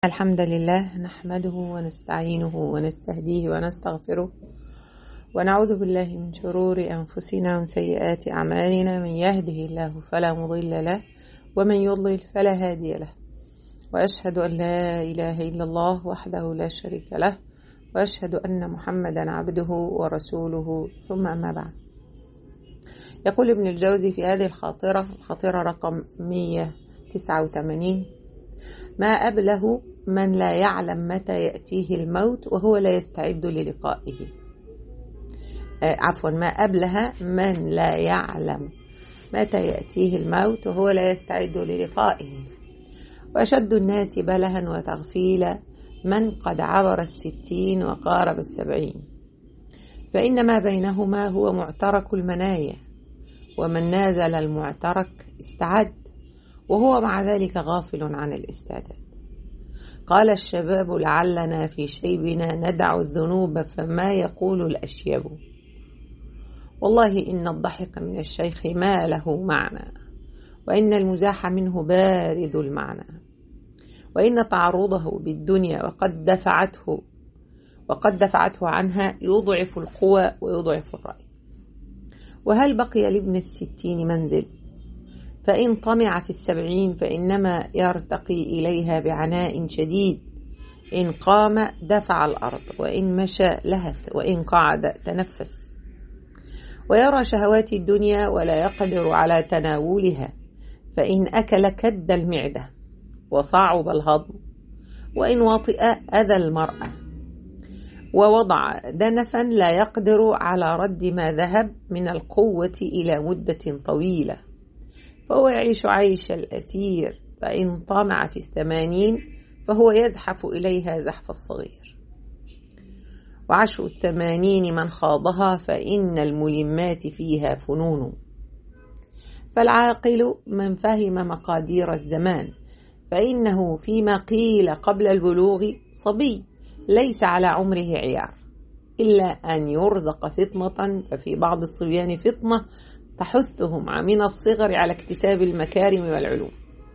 الحمد لله نحمده ونستعينه ونستهديه ونستغفره ونعوذ بالله من شرور أنفسنا ومن سيئات أعمالنا من يهده الله فلا مضل له ومن يضلل فلا هادي له وأشهد أن لا إله إلا الله وحده لا شريك له وأشهد أن محمدا عبده ورسوله ثم أما بعد يقول ابن الجوزي في هذه الخاطرة الخاطرة رقم 189 ما أبله من لا يعلم متى يأتيه الموت وهو لا يستعد للقائه آه عفوا ما أبله من لا يعلم متى يأتيه الموت وهو لا يستعد للقائه وأشد الناس بلها وتغفيلا من قد عبر الستين وقارب السبعين فإن ما بينهما هو معترك المنايا ومن نازل المعترك استعد وهو مع ذلك غافل عن الاستعداد قال الشباب لعلنا في شيبنا ندع الذنوب فما يقول الأشيب والله إن الضحك من الشيخ ما له معنى وإن المزاح منه بارد المعنى وإن تعرضه بالدنيا وقد دفعته وقد دفعته عنها يضعف القوى ويضعف الرأي وهل بقي لابن الستين منزل فإن طمع في السبعين فإنما يرتقي إليها بعناء شديد إن قام دفع الأرض وإن مشى لهث وإن قعد تنفس ويرى شهوات الدنيا ولا يقدر على تناولها فإن أكل كد المعدة وصعب الهضم وإن وطئ أذى المرأة ووضع دنفا لا يقدر على رد ما ذهب من القوة إلى مدة طويلة فهو يعيش عيش الأسير فإن طمع في الثمانين فهو يزحف إليها زحف الصغير وعشر الثمانين من خاضها فإن الملمات فيها فنون فالعاقل من فهم مقادير الزمان فإنه فيما قيل قبل البلوغ صبي ليس على عمره عيار إلا أن يرزق فطنة ففي بعض الصبيان فطنة تحثهم من الصغر على اكتساب المكارم والعلوم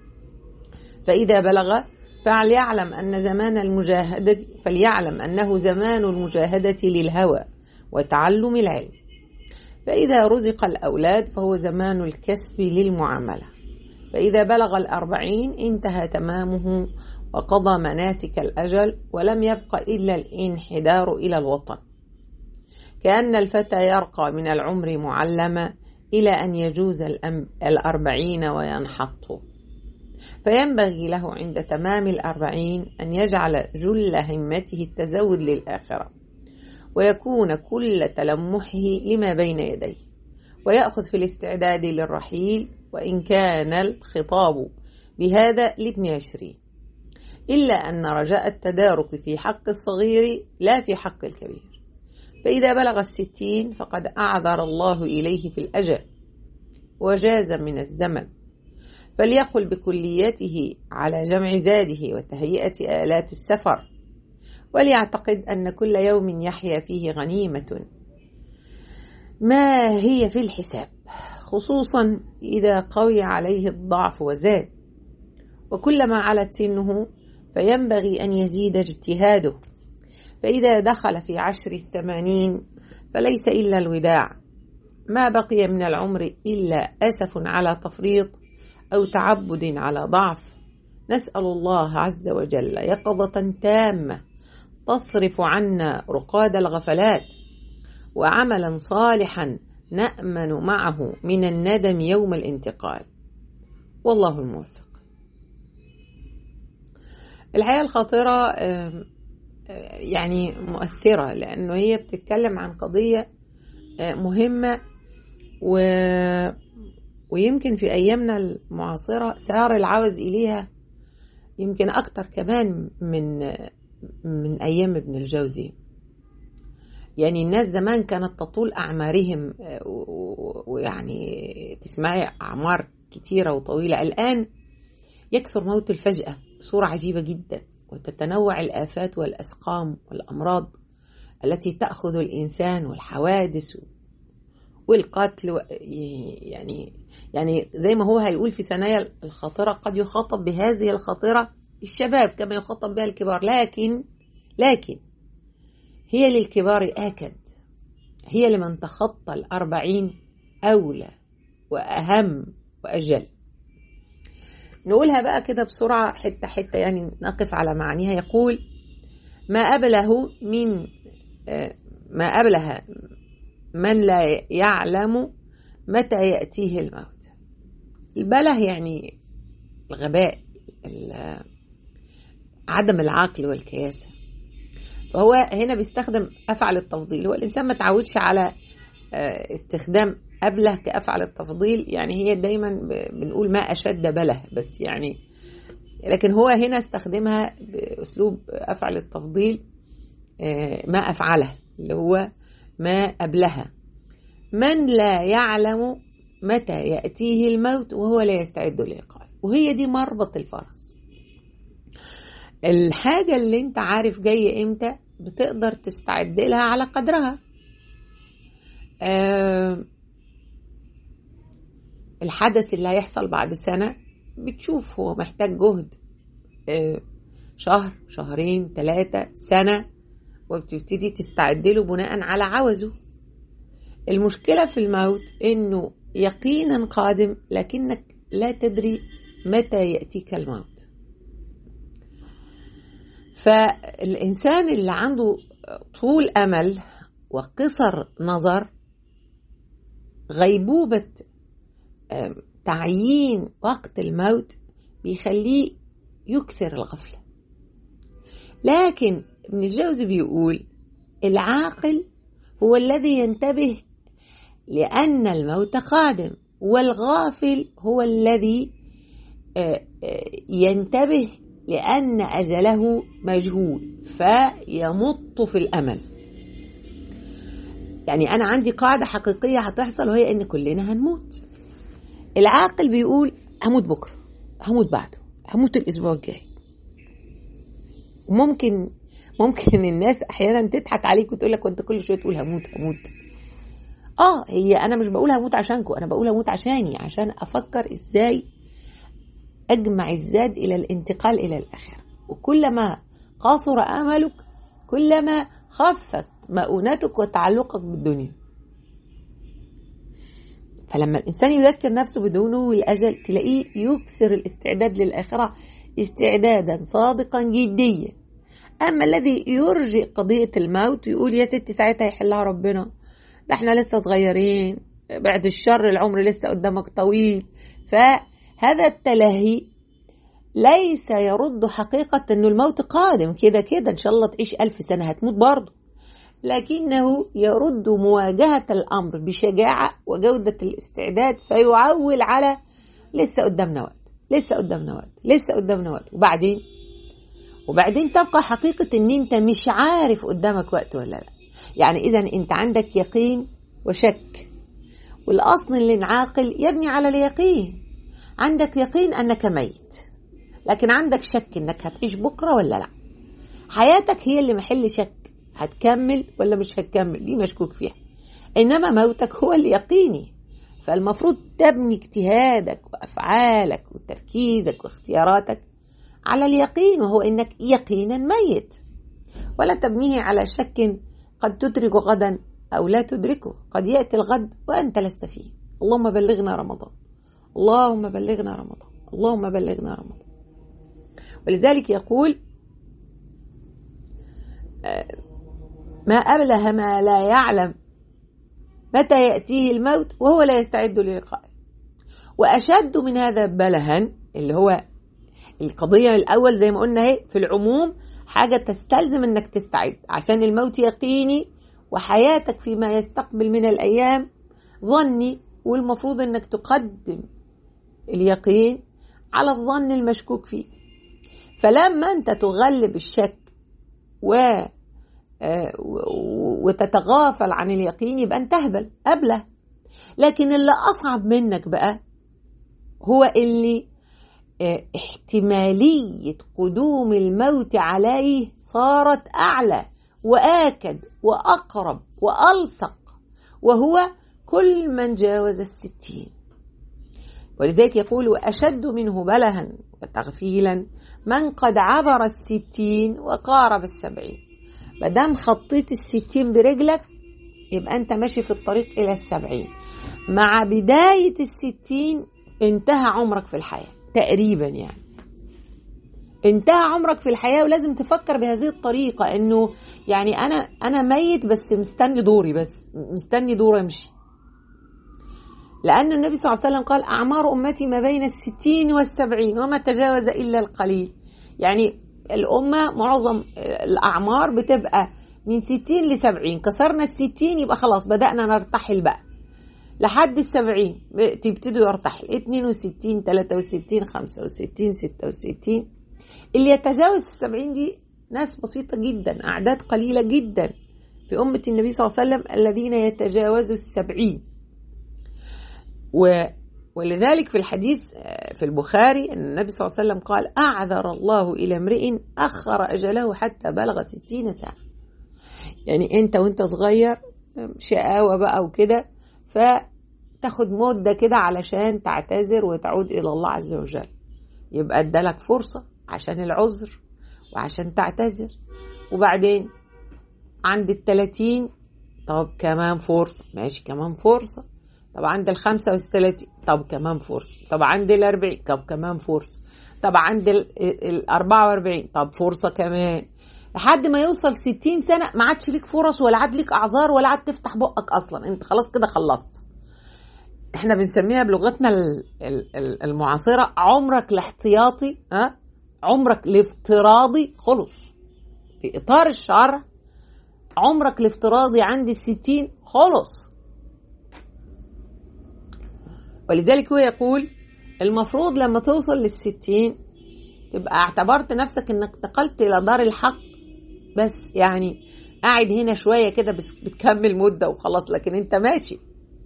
فإذا بلغ فليعلم أن زمان المجاهدة فليعلم أنه زمان المجاهدة للهوى وتعلم العلم فإذا رزق الأولاد فهو زمان الكسب للمعاملة فإذا بلغ الأربعين انتهى تمامه وقضى مناسك الأجل ولم يبق إلا الانحدار إلى الوطن كأن الفتى يرقى من العمر معلما إلى أن يجوز الأربعين وينحط فينبغي له عند تمام الأربعين أن يجعل جل همته التزود للآخرة ويكون كل تلمحه لما بين يديه ويأخذ في الاستعداد للرحيل وإن كان الخطاب بهذا لابن عشرين إلا أن رجاء التدارك في حق الصغير لا في حق الكبير فإذا بلغ الستين فقد أعذر الله إليه في الأجل وجاز من الزمن فليقل بكليته على جمع زاده وتهيئة آلات السفر وليعتقد أن كل يوم يحيا فيه غنيمة ما هي في الحساب خصوصا إذا قوي عليه الضعف وزاد وكلما علت سنه فينبغي أن يزيد اجتهاده فإذا دخل في عشر الثمانين فليس إلا الوداع ما بقي من العمر إلا أسف على تفريط أو تعبد على ضعف نسأل الله عز وجل يقظة تامة تصرف عنا رقاد الغفلات وعملا صالحا نأمن معه من الندم يوم الانتقال والله الموفق الحقيقة الخاطرة يعني مؤثرة لأنه هي بتتكلم عن قضية مهمة و... ويمكن في أيامنا المعاصرة سار العوز إليها يمكن أكتر كمان من من أيام ابن الجوزي يعني الناس زمان كانت تطول أعمارهم ويعني تسمعي أعمار كتيرة وطويلة الآن يكثر موت الفجأة بصورة عجيبة جدا وتتنوع الآفات والأسقام والأمراض التي تأخذ الإنسان والحوادث والقتل يعني يعني زي ما هو هيقول في ثنايا الخاطرة قد يخاطب بهذه الخاطرة الشباب كما يخاطب بها الكبار لكن لكن هي للكبار آكد هي لمن تخطى الأربعين أولى وأهم وأجل نقولها بقى كده بسرعة حتة حتة يعني نقف على معانيها يقول ما أبله من ما أبله من لا يعلم متى يأتيه الموت البله يعني الغباء عدم العقل والكياسة فهو هنا بيستخدم أفعل التفضيل هو الإنسان ما تعودش على استخدام أبله كأفعل التفضيل يعني هي دايما بنقول ما أشد بله بس يعني لكن هو هنا استخدمها بأسلوب أفعل التفضيل ما أفعله اللي هو ما أبلها من لا يعلم متى يأتيه الموت وهو لا يستعد للقائه وهي دي مربط الفرس الحاجة اللي انت عارف جاية امتى بتقدر تستعد لها على قدرها أه الحدث اللي هيحصل بعد سنة بتشوف هو محتاج جهد أه شهر شهرين ثلاثة سنة وبتبتدي تستعد له بناء على عوزه المشكلة في الموت انه يقينا قادم لكنك لا تدري متى يأتيك الموت فالإنسان اللي عنده طول أمل وقصر نظر غيبوبة تعيين وقت الموت بيخليه يكثر الغفلة لكن ابن الجوزي بيقول العاقل هو الذي ينتبه لأن الموت قادم والغافل هو الذي ينتبه لأن أجله مجهول فيمط في الأمل يعني أنا عندي قاعدة حقيقية هتحصل وهي إن كلنا هنموت العاقل بيقول هموت بكرة هموت بعده هموت الأسبوع الجاي ممكن ممكن الناس أحيانا تضحك عليك وتقول لك وأنت كل شوية تقول هموت هموت اه هي انا مش بقول هموت عشانكم انا بقول هموت عشاني عشان افكر ازاي اجمع الزاد الى الانتقال الى الاخره وكلما قاصر املك كلما خفت مؤونتك وتعلقك بالدنيا فلما الانسان يذكر نفسه بدونه الاجل تلاقيه يكثر الاستعداد للاخره استعدادا صادقا جديا اما الذي يرجئ قضيه الموت ويقول يا ستي ساعتها يحلها ربنا ده احنا لسه صغيرين بعد الشر العمر لسه قدامك طويل فهذا التلهي ليس يرد حقيقة انه الموت قادم كده كده ان شاء الله تعيش ألف سنة هتموت برضه لكنه يرد مواجهة الأمر بشجاعة وجودة الاستعداد فيعول على لسه قدامنا وقت لسه قدامنا وقت لسه قدامنا وقت وبعدين وبعدين تبقى حقيقة ان انت مش عارف قدامك وقت ولا لا يعني إذا أنت عندك يقين وشك والأصل العاقل يبني على اليقين عندك يقين أنك ميت لكن عندك شك أنك هتعيش بكرة ولا لا حياتك هي اللي محل شك هتكمل ولا مش هتكمل دي مشكوك فيها إنما موتك هو اللي يقيني فالمفروض تبني اجتهادك وأفعالك وتركيزك واختياراتك على اليقين وهو إنك يقينا ميت ولا تبنيه على شك قد تدرك غدا أو لا تدركه قد يأتي الغد وأنت لست فيه اللهم بلغنا رمضان اللهم بلغنا رمضان اللهم بلغنا رمضان ولذلك يقول ما أبله ما لا يعلم متى يأتيه الموت وهو لا يستعد للقائه وأشد من هذا بلها اللي هو القضية الأول زي ما قلنا هي في العموم حاجة تستلزم انك تستعد عشان الموت يقيني وحياتك فيما يستقبل من الأيام ظني والمفروض انك تقدم اليقين على الظن المشكوك فيه فلما انت تغلب الشك و وتتغافل عن اليقين يبقى انت اهبل ابله لكن اللي اصعب منك بقى هو اللي احتمالية قدوم الموت عليه صارت أعلى وآكد وأقرب وألصق وهو كل من جاوز الستين ولذلك يقول وأشد منه بلها وتغفيلا من قد عبر الستين وقارب السبعين مادام خطيت الستين برجلك يبقى أنت ماشي في الطريق إلى السبعين مع بداية الستين انتهى عمرك في الحياة تقريبا يعني انتهى عمرك في الحياة ولازم تفكر بهذه الطريقة انه يعني انا انا ميت بس مستني دوري بس مستني دور امشي لأن النبي صلى الله عليه وسلم قال أعمار أمتي ما بين الستين والسبعين وما تجاوز إلا القليل يعني الأمة معظم الأعمار بتبقى من ستين لسبعين كسرنا الستين يبقى خلاص بدأنا نرتحل بقى لحد السبعين تبتدوا يرتحل اتنين وستين تلاتة وستين خمسة وستين ستة وستين اللي يتجاوز السبعين دي ناس بسيطة جدا أعداد قليلة جدا في أمة النبي صلى الله عليه وسلم الذين يتجاوزوا السبعين و ولذلك في الحديث في البخاري أن النبي صلى الله عليه وسلم قال أعذر الله إلى امرئ أخر أجله حتى بلغ ستين سنة يعني أنت وأنت صغير شقاوة بقى وكده فتاخد مدة كده علشان تعتذر وتعود إلى الله عز وجل يبقى ادالك فرصة عشان العذر وعشان تعتذر وبعدين عند التلاتين طب كمان فرصة ماشي كمان فرصة طب عند الخمسة والثلاثين طب كمان فرصة طب عند الأربعين طب كمان فرصة طب عند الأربعة وأربعين طب فرصة كمان لحد ما يوصل ستين سنة ما عادش ليك فرص ولا عاد ليك أعذار ولا عاد تفتح بقك أصلا أنت خلاص كده خلصت احنا بنسميها بلغتنا المعاصرة عمرك الاحتياطي ها عمرك الافتراضي خلص في إطار الشرع عمرك الافتراضي عند الستين خلص ولذلك هو يقول المفروض لما توصل للستين تبقى اعتبرت نفسك انك انتقلت الى دار الحق بس يعني قاعد هنا شوية كده بس بتكمل مدة وخلاص لكن انت ماشي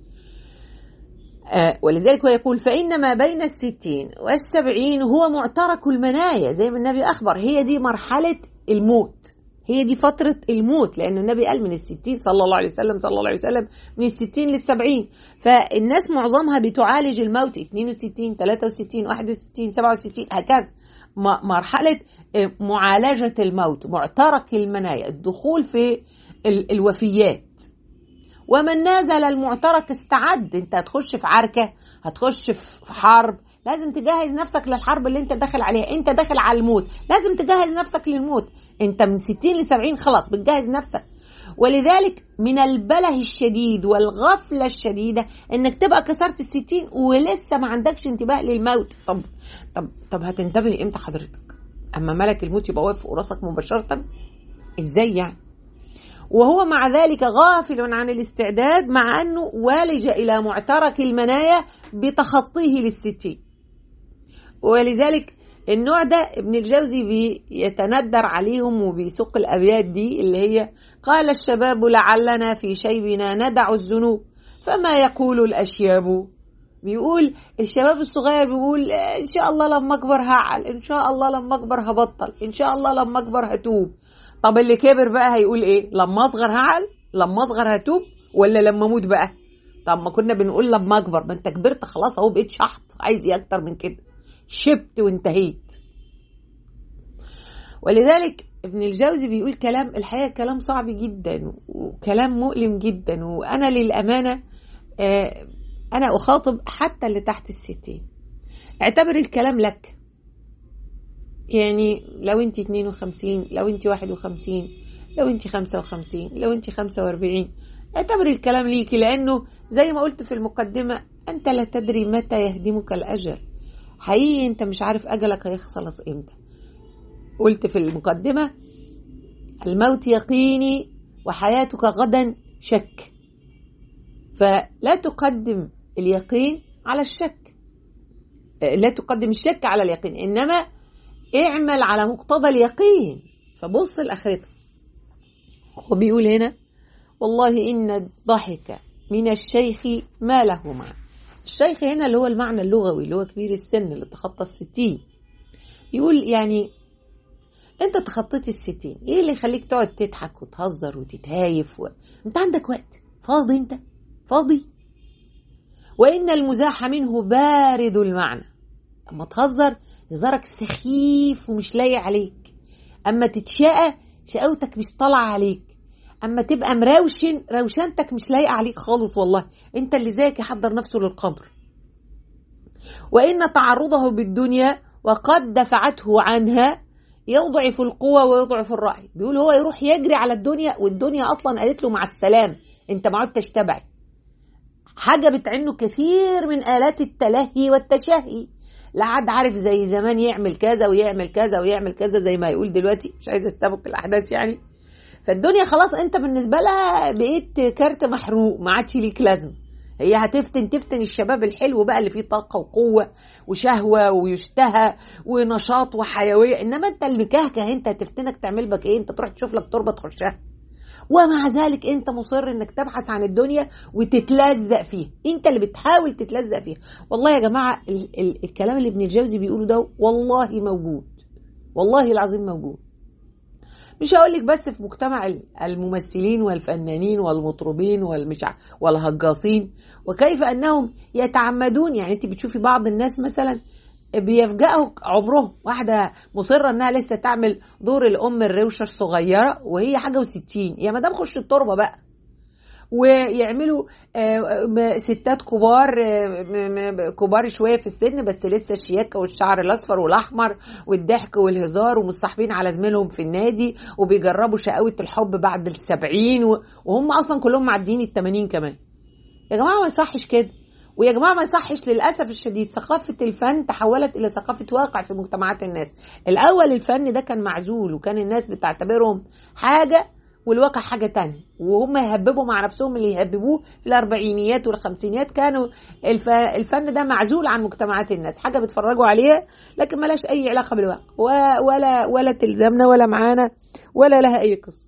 آه ولذلك هو يقول فإن ما بين الستين والسبعين هو معترك المنايا زي ما النبي أخبر هي دي مرحلة الموت هي دي فترة الموت لأن النبي قال من الستين صلى الله عليه وسلم صلى الله عليه وسلم من الستين للسبعين فالناس معظمها بتعالج الموت 62 63 61 67 هكذا مرحلة معالجة الموت معترك المنايا الدخول في الوفيات ومن نازل المعترك استعد انت هتخش في عركة هتخش في حرب لازم تجهز نفسك للحرب اللي انت داخل عليها انت داخل على الموت لازم تجهز نفسك للموت انت من 60 ل 70 خلاص بتجهز نفسك ولذلك من البله الشديد والغفلة الشديدة انك تبقى كسرت الستين ولسه ما عندكش انتباه للموت طب طب طب هتنتبه امتى حضرتك اما ملك الموت يبقى واقف فوق راسك مباشرة ازاي يعني وهو مع ذلك غافل عن الاستعداد مع أنه والج إلى معترك المنايا بتخطيه للستين ولذلك النوع ده ابن الجوزي بيتندر عليهم وبيسق الأبيات دي اللي هي قال الشباب لعلنا في شيبنا ندع الذنوب فما يقول الأشياب بيقول الشباب الصغير بيقول إن شاء الله لما أكبر هعل إن شاء الله لما أكبر هبطل إن شاء الله لما أكبر هتوب طب اللي كبر بقى هيقول ايه لما اصغر هعل لما اصغر هتوب ولا لما اموت بقى طب ما كنا بنقول لما اكبر ما انت كبرت خلاص اهو بقيت شحط عايز ايه اكتر من كده شبت وانتهيت ولذلك ابن الجوزي بيقول كلام الحقيقه كلام صعب جدا وكلام مؤلم جدا وانا للامانه آه انا اخاطب حتى اللي تحت الستين اعتبر الكلام لك يعني لو انت 52 لو انت 51 لو انت 55 لو انت 45 اعتبري الكلام ليكي لانه زي ما قلت في المقدمة انت لا تدري متى يهدمك الاجل حقيقي انت مش عارف اجلك هيخلص امتى قلت في المقدمة الموت يقيني وحياتك غدا شك فلا تقدم اليقين على الشك لا تقدم الشك على اليقين انما اعمل على مقتضى اليقين فبص لاخرتك هو بيقول هنا والله ان الضحك من الشيخ ما له معنى الشيخ هنا اللي هو المعنى اللغوي اللي هو كبير السن اللي تخطى الستين يقول يعني انت تخطيت الستين ايه اللي يخليك تقعد تضحك وتهزر وتتهايف و... انت عندك وقت فاضي انت فاضي وإن المزاح منه بارد المعنى أما تهزر هزارك سخيف ومش لايق عليك أما تتشقى شقاوتك مش طالعة عليك أما تبقى مروشن روشنتك مش لايقة عليك خالص والله أنت اللي زيك يحضر نفسه للقبر وإن تعرضه بالدنيا وقد دفعته عنها يضعف القوة ويضعف الرأي بيقول هو يروح يجري على الدنيا والدنيا أصلا قالت له مع السلام أنت ما عدتش تبعي حجبت عنه كثير من آلات التلهي والتشهي لا عاد عارف زي زمان يعمل كذا ويعمل كذا ويعمل كذا زي ما يقول دلوقتي مش عايز استبق الأحداث يعني فالدنيا خلاص أنت بالنسبة لها بقيت كارت محروق ما عادش ليك لازمه هي هتفتن تفتن الشباب الحلو بقى اللي فيه طاقه وقوه وشهوه ويشتهى ونشاط وحيويه انما انت المكهكه انت هتفتنك تعمل بك ايه انت تروح تشوف لك تربه تخشها ومع ذلك انت مصر انك تبحث عن الدنيا وتتلزق فيها انت اللي بتحاول تتلزق فيها والله يا جماعه ال- ال- الكلام اللي ابن الجوزي بيقوله ده والله موجود والله العظيم موجود مش هقول لك بس في مجتمع الممثلين والفنانين والمطربين والمشع والهجاصين وكيف انهم يتعمدون يعني انت بتشوفي بعض الناس مثلا بيفجأوا عمرهم واحدة مصرة انها لسه تعمل دور الام الروشة الصغيرة وهي حاجة وستين يا مدام خش التربة بقى ويعملوا ستات كبار كبار شويه في السن بس لسه الشياكه والشعر الاصفر والاحمر والضحك والهزار ومصاحبين على زميلهم في النادي وبيجربوا شقاوه الحب بعد السبعين وهم اصلا كلهم معديين التمانين كمان يا جماعه ما يصحش كده ويا جماعه ما يصحش للاسف الشديد ثقافه الفن تحولت الى ثقافه واقع في مجتمعات الناس الاول الفن ده كان معزول وكان الناس بتعتبرهم حاجه والواقع حاجه تانية وهم يهببوا مع نفسهم اللي يهببوه في الاربعينيات والخمسينيات كانوا الف... الفن ده معزول عن مجتمعات الناس حاجه بيتفرجوا عليها لكن ملاش اي علاقه بالواقع و... ولا ولا تلزمنا ولا معانا ولا لها اي قصه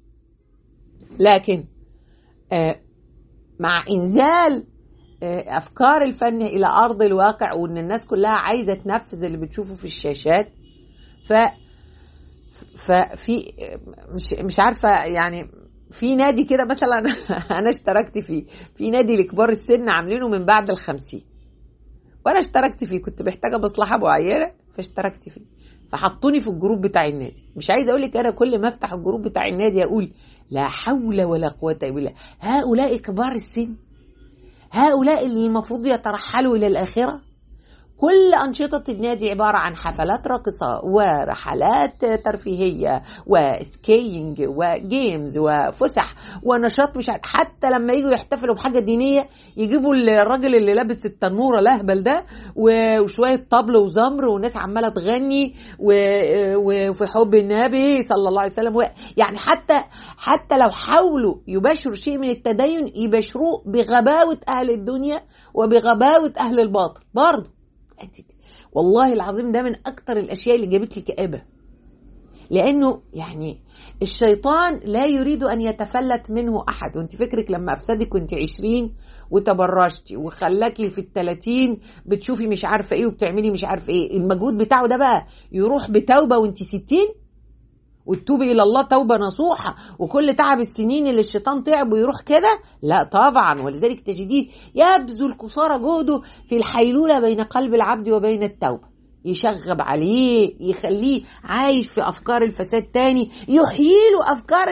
لكن آه مع انزال آه افكار الفن الى ارض الواقع وان الناس كلها عايزه تنفذ اللي بتشوفه في الشاشات ف ففي مش مش عارفه يعني في نادي كده مثلا انا اشتركت فيه في نادي لكبار السن عاملينه من بعد الخمسين وانا اشتركت فيه كنت محتاجه مصلحه معينه فاشتركت فيه فحطوني في الجروب بتاع النادي مش عايزه اقول لك انا كل ما افتح الجروب بتاع النادي اقول لا حول ولا قوه الا بالله هؤلاء كبار السن هؤلاء اللي المفروض يترحلوا الى الاخره كل أنشطة النادي عبارة عن حفلات راقصة ورحلات ترفيهية وسكينج وجيمز وفسح ونشاط مش عارف حتى لما يجوا يحتفلوا بحاجة دينية يجيبوا الراجل اللي لابس التنورة الأهبل ده وشوية طبل وزمر وناس عمالة تغني وفي حب النبي صلى الله عليه وسلم يعني حتى حتى لو حاولوا يباشروا شيء من التدين يباشروه بغباوة أهل الدنيا وبغباوة أهل الباطل برضه والله العظيم ده من اكتر الاشياء اللي جابت لي كآبه لانه يعني الشيطان لا يريد ان يتفلت منه احد وانت فكرك لما افسدك وانت عشرين وتبرجتي وخلاكي في التلاتين بتشوفي مش عارفه ايه وبتعملي مش عارفه ايه المجهود بتاعه ده بقى يروح بتوبه وانت ستين وتتوبي الى الله توبه نصوحه وكل تعب السنين اللي الشيطان تعب ويروح كده لا طبعا ولذلك تجديه يبذل قصارى جهده في الحيلوله بين قلب العبد وبين التوبه يشغب عليه يخليه عايش في افكار الفساد تاني يحييله افكار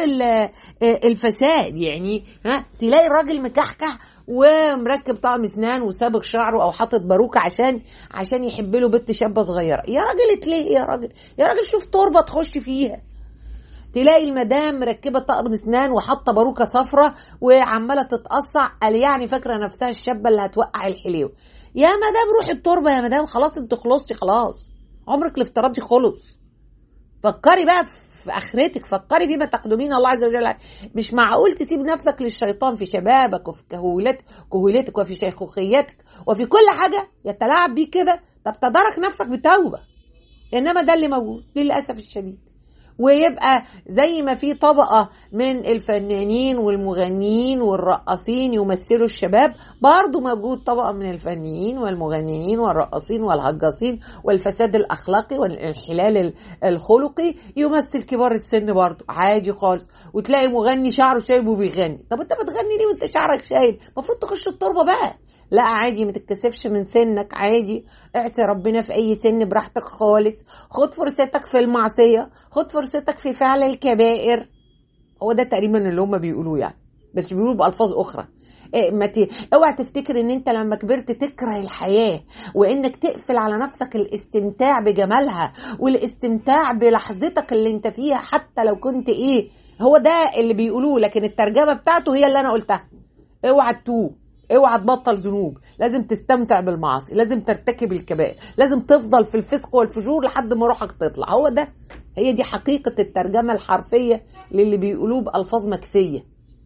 الفساد يعني ها تلاقي الراجل مكحكح ومركب طقم اسنان وسابق شعره او حاطط باروكه عشان عشان يحب له بنت شابه صغيره يا راجل ليه يا راجل يا راجل شوف تربه تخش فيها تلاقي المدام مركبه طقم اسنان وحاطه باروكه صفرة وعماله تتقصع قال يعني فاكره نفسها الشابه اللي هتوقع الحليوه يا مدام روحي التربه يا مدام خلاص انت خلصتي خلاص عمرك الافتراضي خلص فكري بقى في اخرتك فكري فيما تقدمين الله عز وجل مش معقول تسيب نفسك للشيطان في شبابك وفي كهولتك كهولتك وفي شيخوخيتك وفي كل حاجه يتلاعب بيك كده طب تدارك نفسك بتوبه انما ده اللي موجود للاسف الشديد ويبقى زي ما في طبقة من الفنانين والمغنيين والرقاصين يمثلوا الشباب برضو موجود طبقة من الفنانين والمغنيين والرقاصين والهجاصين والفساد الأخلاقي والانحلال الخلقي يمثل كبار السن برضو عادي خالص وتلاقي مغني شعره شايب وبيغني طب انت بتغني ليه وانت شعرك شايب المفروض تخش التربة بقى لا عادي ما تتكسفش من سنك عادي اعصي ربنا في اي سن براحتك خالص خد فرصتك في المعصيه خد فرصتك في فعل الكبائر هو ده تقريبا اللي هم بيقولوه يعني بس بيقولوا بالفاظ اخرى إيه ما ت... اوعى تفتكر ان انت لما كبرت تكره الحياه وانك تقفل على نفسك الاستمتاع بجمالها والاستمتاع بلحظتك اللي انت فيها حتى لو كنت ايه هو ده اللي بيقولوه لكن الترجمه بتاعته هي اللي انا قلتها اوعى تتوب اوعى تبطل ذنوب لازم تستمتع بالمعاصي لازم ترتكب الكبائر لازم تفضل في الفسق والفجور لحد ما روحك تطلع هو ده هي دي حقيقة الترجمة الحرفية للي بيقولوه بألفاظ مكسية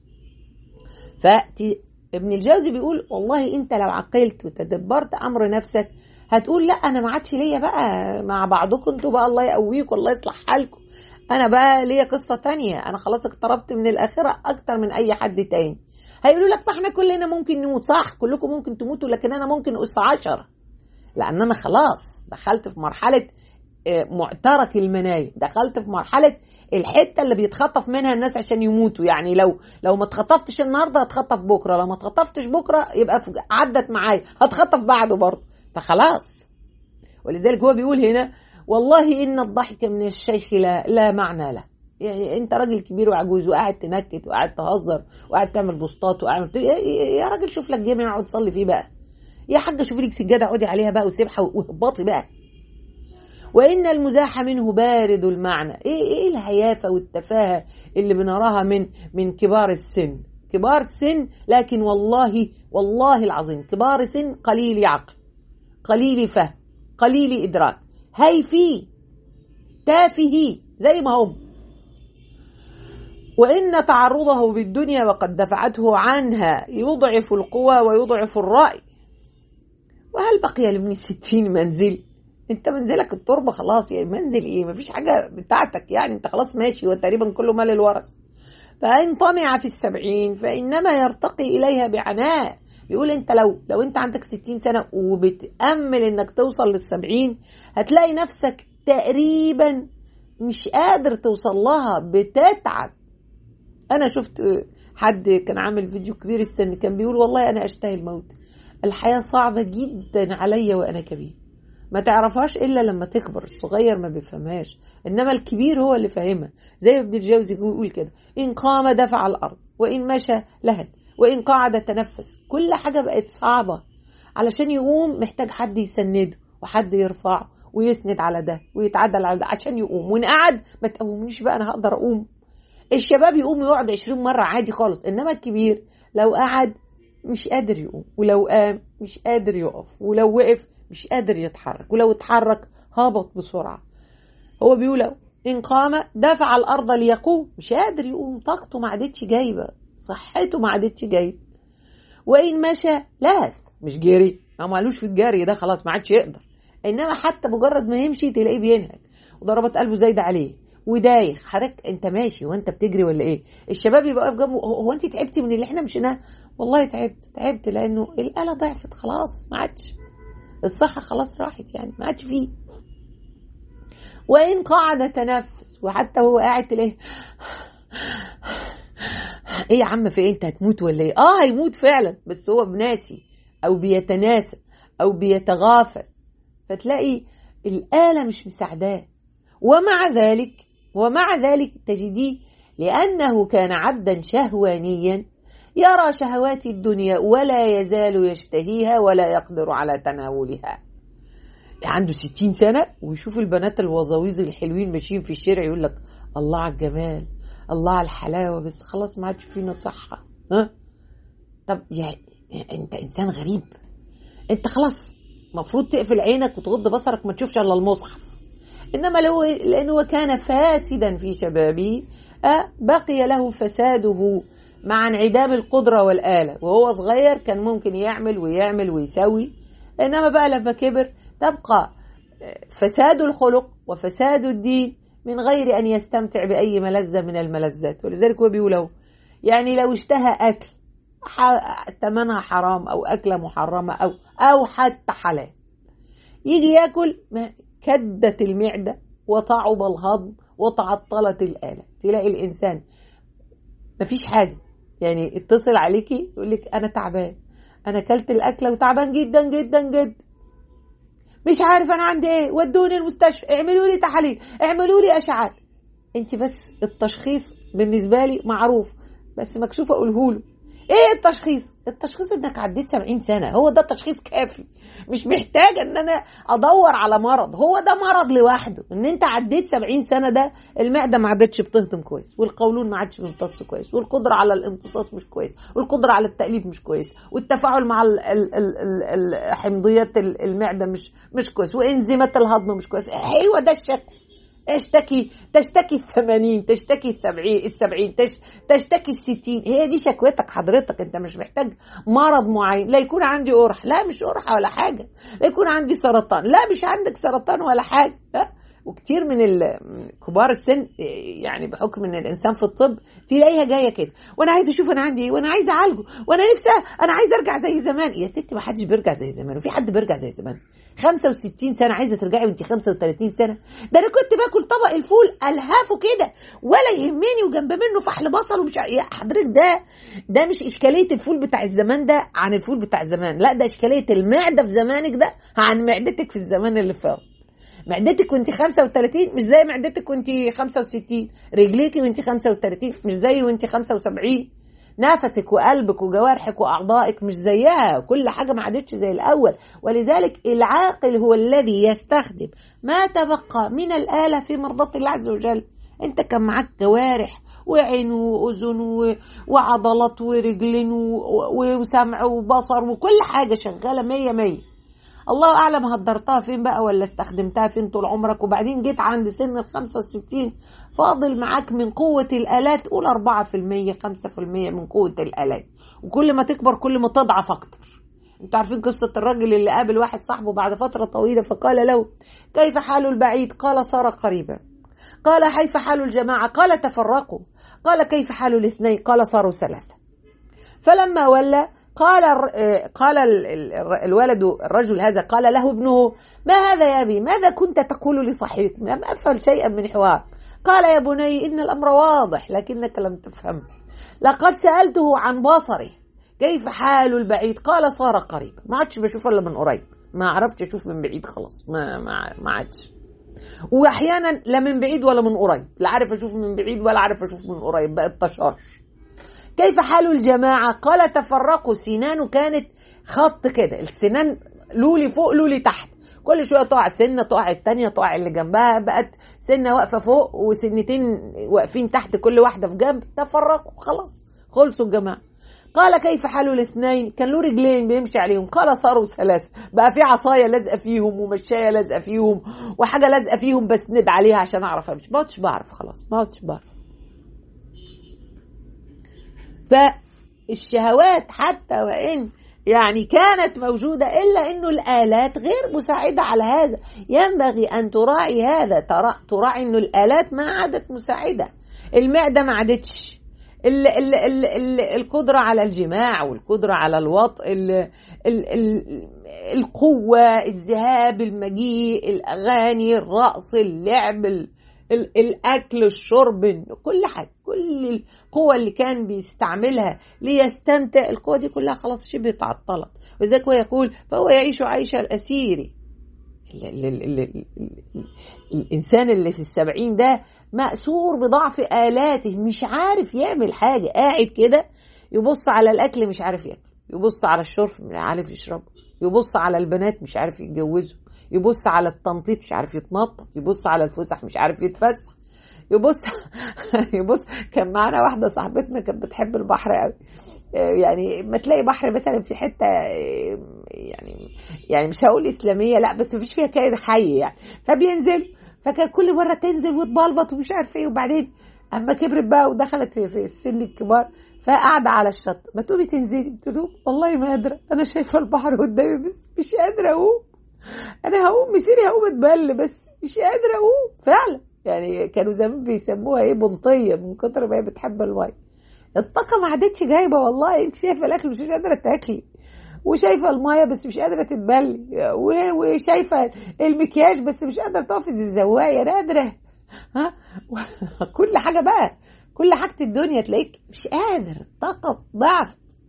فابن الجوزي بيقول والله انت لو عقلت وتدبرت امر نفسك هتقول لا انا ما عادش ليا بقى مع بعضكم انتوا بقى الله يقويكم الله يصلح حالكم انا بقى ليا قصة تانية انا خلاص اقتربت من الاخرة اكتر من اي حد تاني هيقولوا لك ما احنا كلنا ممكن نموت صح كلكم ممكن تموتوا لكن انا ممكن اس عشرة لان انا خلاص دخلت في مرحلة معترك المنايا دخلت في مرحلة الحتة اللي بيتخطف منها الناس عشان يموتوا يعني لو لو ما اتخطفتش النهارده هتخطف بكره لو ما اتخطفتش بكره يبقى عدت معايا هتخطف بعده برضه فخلاص ولذلك هو بيقول هنا والله ان الضحك من الشيخ لا, لا معنى له يعني انت راجل كبير وعجوز وقاعد تنكت وقاعد تهزر وقاعد تعمل بوستات وقاعد يا راجل شوف لك جامع اقعد تصلي فيه بقى يا حاجه شوفي لك سجاده اقعدي عليها بقى وسبحه واهبطي بقى وإن المزاح منه بارد المعنى إيه, إيه الهيافة والتفاهة اللي بنراها من من كبار السن كبار السن لكن والله والله العظيم كبار سن قليل عقل قليل فهم قليل إدراك هيفي تافهي زي ما هم وإن تعرضه بالدنيا وقد دفعته عنها يضعف القوى ويضعف الرأي وهل بقي لابن الستين منزل انت منزلك التربه خلاص يعني منزل ايه مفيش حاجه بتاعتك يعني انت خلاص ماشي وتقريبا كله مال الورث فان طمع في السبعين فانما يرتقي اليها بعناء بيقول انت لو لو انت عندك ستين سنه وبتامل انك توصل للسبعين هتلاقي نفسك تقريبا مش قادر توصل لها بتتعب انا شفت حد كان عامل فيديو كبير السن كان بيقول والله انا اشتهي الموت الحياه صعبه جدا عليا وانا كبير ما تعرفهاش الا لما تكبر الصغير ما بيفهمهاش انما الكبير هو اللي فاهمها زي ابن الجوزي يقول كده ان قام دفع الارض وان مشى لهد وان قعد تنفس كل حاجه بقت صعبه علشان يقوم محتاج حد يسنده وحد يرفعه ويسند على ده ويتعدل على ده عشان يقوم وان قعد ما تقومنيش بقى انا هقدر اقوم الشباب يقوم يقعد 20 مره عادي خالص انما الكبير لو قعد مش قادر يقوم ولو قام مش قادر يقف ولو وقف مش قادر يتحرك ولو اتحرك هابط بسرعة هو بيقول إن قام دفع الأرض ليقوم مش قادر يقوم طاقته ما عادتش جايبة صحته ما عادتش جايبة وإن مشى لهث مش جري ما مالوش في الجري ده خلاص ما عادش يقدر إنما حتى مجرد ما يمشي تلاقيه بينهج وضربات قلبه زايدة عليه ودايخ حضرتك انت ماشي وانت بتجري ولا ايه الشباب يبقى واقف جنبه هو انت تعبتي من اللي احنا مشيناه والله تعبت تعبت لانه الاله ضعفت خلاص ما عادش الصحة خلاص راحت يعني ما عادش فيه وإن قعد تنفس وحتى هو قاعد تلاقيه ايه يا عم في إيه انت هتموت ولا ايه اه هيموت فعلا بس هو بناسي او بيتناسى او بيتغافل فتلاقي الآلة مش مساعداه ومع ذلك ومع ذلك تجديه لأنه كان عبدا شهوانيا يرى شهوات الدنيا ولا يزال يشتهيها ولا يقدر على تناولها عنده ستين سنة ويشوف البنات الوظاويز الحلوين ماشيين في الشارع يقول لك الله على الجمال الله على الحلاوة بس خلاص ما عادش فينا صحة ها طب يا انت انسان غريب انت خلاص المفروض تقفل عينك وتغض بصرك ما تشوفش الا المصحف انما لو لانه كان فاسدا في شبابه بقي له فساده مع انعدام القدرة والآلة وهو صغير كان ممكن يعمل ويعمل ويسوي إنما بقى لما كبر تبقى فساد الخلق وفساد الدين من غير أن يستمتع بأي ملذة من الملذات ولذلك هو بيقول يعني لو اشتهى أكل ثمنها حرام أو أكلة محرمة أو أو حتى حلال يجي ياكل كدت المعدة وطعب الهضم وتعطلت الآلة تلاقي الإنسان مفيش حاجة يعني اتصل عليكي يقول لك انا تعبان انا اكلت الاكله وتعبان جدا جدا جدا مش عارف انا عندي ايه ودوني المستشفى اعملوا لي تحاليل اعملوا لي اشعات انت بس التشخيص بالنسبه لي معروف بس مكشوف اقوله له ايه التشخيص التشخيص انك عديت 70 سنه هو ده تشخيص كافي مش محتاجه ان انا ادور على مرض هو ده مرض لوحده ان انت عديت 70 سنه ده المعده ما عادتش بتهضم كويس والقولون ما عادش بيمتص كويس والقدره على الامتصاص مش كويس والقدره على التاليف مش كويس والتفاعل مع ال ال ال ال حمضيات المعده مش مش كويس وانزيمات الهضم مش كويس ايوه ده الشكوى اشتكي تشتكي الثمانين تشتكي السبعين السبعين تش تشتكي الستين هي دي شكوتك حضرتك انت مش محتاج مرض معين لا يكون عندي قرح لا مش قرحة ولا حاجة لا يكون عندي سرطان لا مش عندك سرطان ولا حاجة وكتير من كبار السن يعني بحكم ان الانسان في الطب تلاقيها جايه كده وانا عايزه اشوف انا عندي ايه وانا عايزه اعالجه وانا نفسي انا عايزه ارجع زي زمان يا ستي ما حدش بيرجع زي زمان وفي حد بيرجع زي زمان 65 سنه عايزه ترجعي وانت 35 سنه ده انا كنت باكل طبق الفول الهافه كده ولا يهمني وجنب منه فحل بصل ومش يا حضرتك ده ده مش اشكاليه الفول بتاع الزمان ده عن الفول بتاع زمان لا ده اشكاليه المعده في زمانك ده عن معدتك في الزمان اللي فات معدتك وانت 35 مش زي معدتك وانت 65 رجليكي وانت 35 مش زي وانت 75 نفسك وقلبك وجوارحك واعضائك مش زيها كل حاجه ما عادتش زي الاول ولذلك العاقل هو الذي يستخدم ما تبقى من الاله في مرضاه الله عز وجل انت كان معاك جوارح وعين واذن وعضلات ورجلين وسمع وبصر وكل حاجه شغاله مية مية الله اعلم هدرتها فين بقى ولا استخدمتها فين طول عمرك وبعدين جيت عند سن ال 65 فاضل معاك من قوة الآلات قول 4% 5% من قوة الآلات وكل ما تكبر كل ما تضعف أكتر انتوا عارفين قصة الراجل اللي قابل واحد صاحبه بعد فترة طويلة فقال له كيف حال البعيد قال صار قريبا قال كيف حال الجماعة قال تفرقوا قال كيف حال الاثنين قال صاروا ثلاثة فلما ولى قال قال الولد الرجل هذا قال له ابنه ما هذا يا ابي ماذا كنت تقول لصاحبك لم افهم شيئا من حوار قال يا بني ان الامر واضح لكنك لم تفهم لقد سالته عن بصره كيف حال البعيد قال صار قريبا ما عادش بشوف الا من قريب ما عرفت اشوف من بعيد خلاص ما ما ما عادش واحيانا لا من بعيد ولا من قريب لا عارف اشوف من بعيد ولا عارف اشوف من قريب بقت طشاش كيف حال الجماعة قال تفرقوا سنانه كانت خط كده السنان لولي فوق لولي تحت كل شوية تقع سنة تقع التانية تقع اللي جنبها بقت سنة واقفة فوق وسنتين واقفين تحت كل واحدة في جنب تفرقوا خلاص خلصوا الجماعة قال كيف حال الاثنين كان له رجلين بيمشي عليهم قال صاروا ثلاثة بقى في عصاية لازقة فيهم ومشاية لازقة فيهم وحاجة لازقة فيهم بسند عليها عشان أعرف أمشي ما عدتش بعرف خلاص ما عدتش بعرف فالشهوات حتى وإن يعني كانت موجودة إلا أنه الآلات غير مساعدة على هذا ينبغي أن تراعي هذا تراعي أنه الآلات ما عادت مساعدة المعدة ما عادتش ال ال ال ال القدرة على الجماع والقدرة على الوطء ال ال ال القوة الذهاب المجيء الأغاني الرقص اللعب ال ال الأكل الشرب كل حاجة كل القوة اللي كان بيستعملها ليستمتع القوة دي كلها خلاص شبه تعطلت وذلك هو يقول فهو يعيش عيش الأسير ال ال ال ال الإنسان اللي في السبعين ده مأسور بضعف آلاته مش عارف يعمل حاجة قاعد كده يبص على الأكل مش عارف ياكل يبص على الشرب مش عارف يشربه يبص على البنات مش عارف يتجوزوا يبص على التنطيط مش عارف يتنطط يبص على الفسح مش عارف يتفسح يبص يبص كان معانا واحده صاحبتنا كانت بتحب البحر قوي يعني ما تلاقي بحر مثلا في حته يعني يعني مش هقول اسلاميه لا بس مفيش فيها كائن حي يعني فبينزل فكان كل مره تنزل وتبلبط ومش عارف ايه وبعدين اما كبرت بقى ودخلت في السن الكبار فقاعده على الشط ما تقومي تنزلي قلت له والله ما قادره انا شايفه البحر قدامي بس مش قادره اقوم انا هقوم مسيري هقوم اتبل بس مش قادره اقوم فعلا يعني كانوا زمان بيسموها ايه بلطيه من كتر ما هي بتحب الميه الطاقه ما عادتش جايبه والله انت شايفه الاكل مش قادره تاكلي وشايفه الميه بس مش قادره تتبلي وشايفه المكياج بس مش قادره تقفي زي الزوايه انا قادره ها كل حاجه بقى كل حاجه الدنيا تلاقيك مش قادر الطاقه ضعفت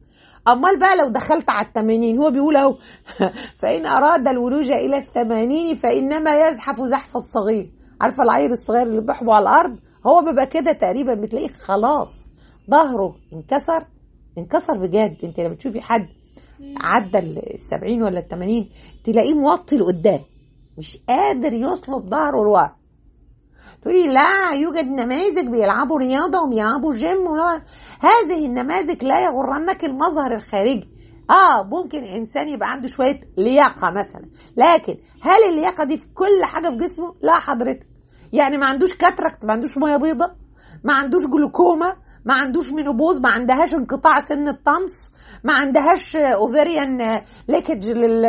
امال بقى لو دخلت على الثمانين هو بيقول اهو فان اراد الولوج الى الثمانين فانما يزحف زحف الصغير عارفه العيل الصغير اللي بيحبوا على الارض هو بيبقى كده تقريبا بتلاقيه خلاص ظهره انكسر انكسر بجد انت لما تشوفي حد عدى السبعين ولا الثمانين تلاقيه موطي لقدام مش قادر يصلب ظهره لورا تقولي لا يوجد نماذج بيلعبوا رياضة وبيلعبوا جيم ولا هذه النماذج لا يغرنك المظهر الخارجي اه ممكن انسان يبقى عنده شويه لياقه مثلا لكن هل اللياقه دي في كل حاجه في جسمه لا حضرتك يعني ما عندوش كاتراكت ما عندوش ميه بيضاء ما عندوش جلوكوما ما عندوش مينوبوز ما عندهاش انقطاع سن الطمس ما عندهاش اوفريان ليكج لل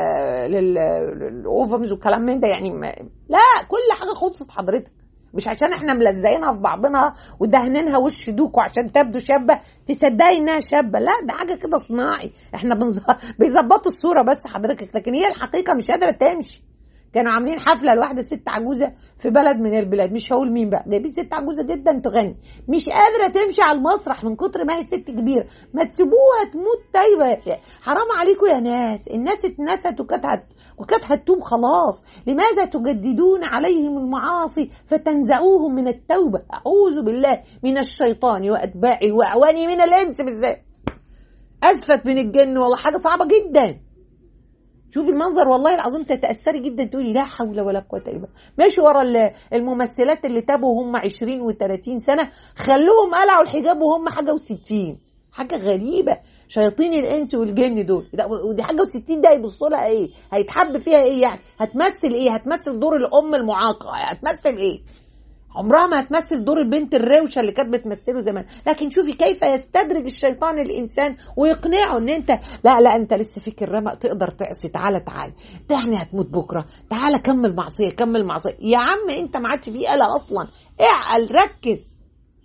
للاوفمز والكلام من ده يعني ما... لا كل حاجه خلصت حضرتك مش عشان احنا ملزقينها في بعضنا ودهنينها وش دوكو عشان تبدو شابه تصدقي انها شابه لا ده حاجه كده صناعي احنا بنز... بيظبطوا الصوره بس حضرتك لكن هي الحقيقه مش قادره تمشي كانوا عاملين حفله لواحده ست عجوزه في بلد من البلاد مش هقول مين بقى جايبين ست عجوزه جدا تغني مش قادره تمشي على المسرح من كتر ما هي ست كبيره ما تسيبوها تموت تايبه حرام عليكم يا ناس الناس اتنست وكانت هت... وكانت هتتوب خلاص لماذا تجددون عليهم المعاصي فتنزعوهم من التوبه اعوذ بالله من الشيطان واتباعه واعوانه من الانس بالذات ازفت من الجن والله حاجه صعبه جدا شوفي المنظر والله العظيم تتاثري جدا تقولي لا حول ولا قوه الا بالله ماشي ورا الممثلات اللي تابوا وهم 20 و30 سنه خلوهم قلعوا الحجاب وهم حاجه و60 حاجه غريبه شياطين الانس والجن دول ودي حاجه و60 ده يبصوا لها ايه هيتحب فيها ايه يعني هتمثل ايه هتمثل دور الام المعاقه هتمثل ايه عمرها ما هتمثل دور البنت الروشه اللي كانت بتمثله زمان لكن شوفي كيف يستدرج الشيطان الانسان ويقنعه ان انت لا لا انت لسه فيك الرمق تقدر تعصي تعالى تعالى تعني هتموت بكره تعالى كمل معصيه كمل معصيه يا عم انت ما عادش فيه قلق اصلا اعقل ركز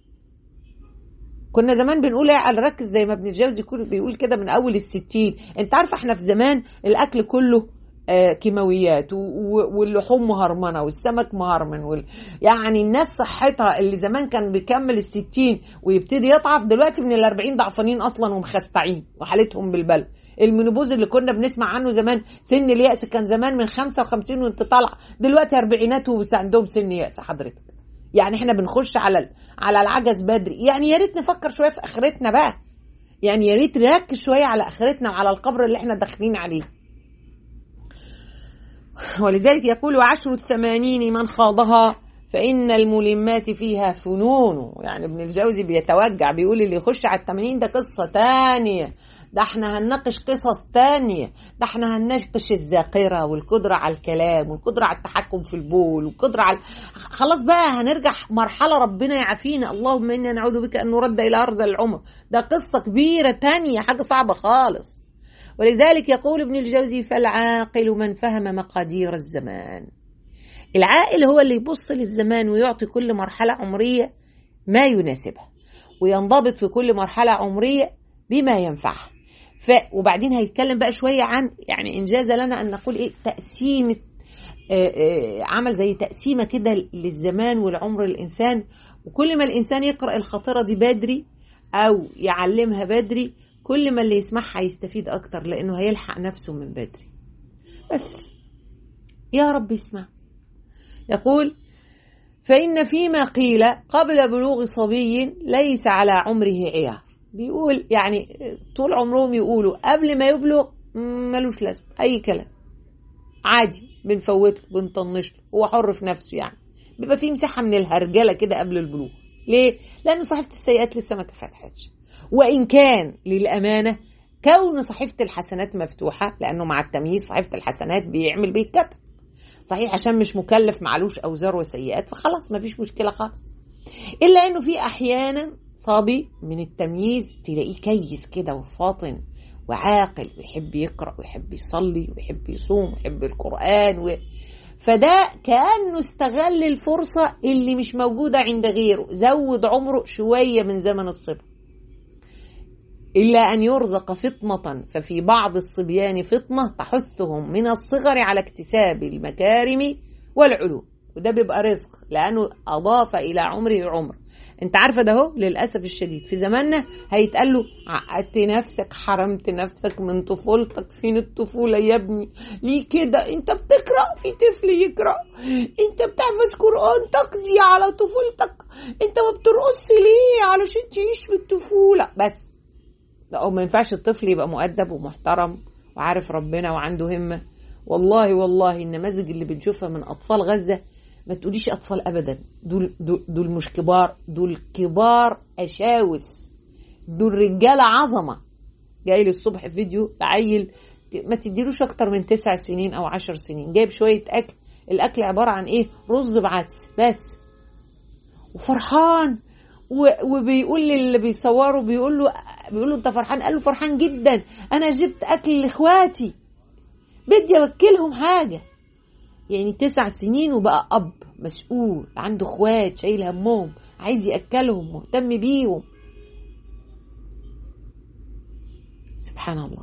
كنا زمان بنقول اعقل ركز زي ما ابن الجوزي بيقول كده من اول الستين انت عارفه احنا في زمان الاكل كله آه كيماويات واللحوم مهرمنه والسمك مهرمن وال... يعني الناس صحتها اللي زمان كان بيكمل الستين ويبتدي يضعف دلوقتي من الأربعين ضعفانين اصلا ومخستعين وحالتهم بالبلد المينوبوز اللي كنا بنسمع عنه زمان سن اليأس كان زمان من 55 وانت طالعه دلوقتي اربعينات وعندهم سن يأس حضرتك يعني احنا بنخش على على العجز بدري يعني يا ريت نفكر شويه في اخرتنا بقى يعني يا ريت نركز شويه على اخرتنا وعلى القبر اللي احنا داخلين عليه ولذلك يقول عشر الثمانين من خاضها فإن الملمات فيها فنون يعني ابن الجوزي بيتوجع بيقول اللي يخش على الثمانين ده قصة تانية ده احنا هنناقش قصص تانية ده احنا هنناقش الذاكرة والقدرة على الكلام والقدرة على التحكم في البول والقدرة على خلاص بقى هنرجع مرحلة ربنا يعافينا اللهم إنا نعوذ بك أن نرد إلى أرض العمر ده قصة كبيرة تانية حاجة صعبة خالص ولذلك يقول ابن الجوزي فالعاقل من فهم مقادير الزمان العاقل هو اللي يبص للزمان ويعطي كل مرحلة عمرية ما يناسبها وينضبط في كل مرحلة عمرية بما ينفعها ف وبعدين هيتكلم بقى شوية عن يعني إنجاز لنا أن نقول إيه تقسيمة عمل زي تقسيمة كده للزمان والعمر الإنسان وكل ما الإنسان يقرأ الخاطرة دي بدري أو يعلمها بدري كل ما اللي يسمعها يستفيد أكتر لأنه هيلحق نفسه من بدري بس يا رب يسمع يقول فإن فيما قيل قبل بلوغ صبي ليس على عمره عيار بيقول يعني طول عمرهم يقولوا قبل ما يبلغ ملوش لازم أي كلام عادي بنفوت له بنطنش له هو حر في نفسه يعني بيبقى فيه مساحة من الهرجلة كده قبل البلوغ ليه؟ لأن صحيفة السيئات لسه ما تفتحتش وإن كان للأمانة كون صحيفة الحسنات مفتوحة لأنه مع التمييز صحيفة الحسنات بيعمل بيتكتب صحيح عشان مش مكلف معلوش أوزار وسيئات فخلاص مفيش مشكلة خالص إلا إنه في أحيانا صبي من التمييز تلاقيه كيس كده وفاطن وعاقل ويحب يقرأ ويحب يصلي ويحب يصوم ويحب القرآن و... فده كأنه استغل الفرصة اللي مش موجودة عند غيره زود عمره شوية من زمن الصبر إلا أن يرزق فطنة ففي بعض الصبيان فطنة تحثهم من الصغر على اكتساب المكارم والعلوم وده بيبقى رزق لانه اضاف الى عمره عمر انت عارفه ده اهو للاسف الشديد في زماننا هيتقال له عقدت نفسك حرمت نفسك من طفولتك فين الطفوله يا ابني ليه كده انت بتقرا في طفل يقرا انت بتحفظ قران تقضي على طفولتك انت ما بترقص ليه علشان تعيش بالطفوله بس لا ما ينفعش الطفل يبقى مؤدب ومحترم وعارف ربنا وعنده همه والله والله النماذج اللي بنشوفها من اطفال غزه ما تقوليش اطفال ابدا دول دول, دول مش كبار دول كبار اشاوس دول رجاله عظمه جاي لي الصبح فيديو عيل ما تديلوش اكتر من تسع سنين او عشر سنين جايب شويه اكل الاكل عباره عن ايه رز بعدس بس وفرحان وبيقول للي بيصوره بيقول له بيقول له انت فرحان قال له فرحان جدا انا جبت اكل لاخواتي بدي اوكلهم حاجه يعني تسع سنين وبقى اب مسؤول عنده اخوات شايل همهم عايز ياكلهم مهتم بيهم سبحان الله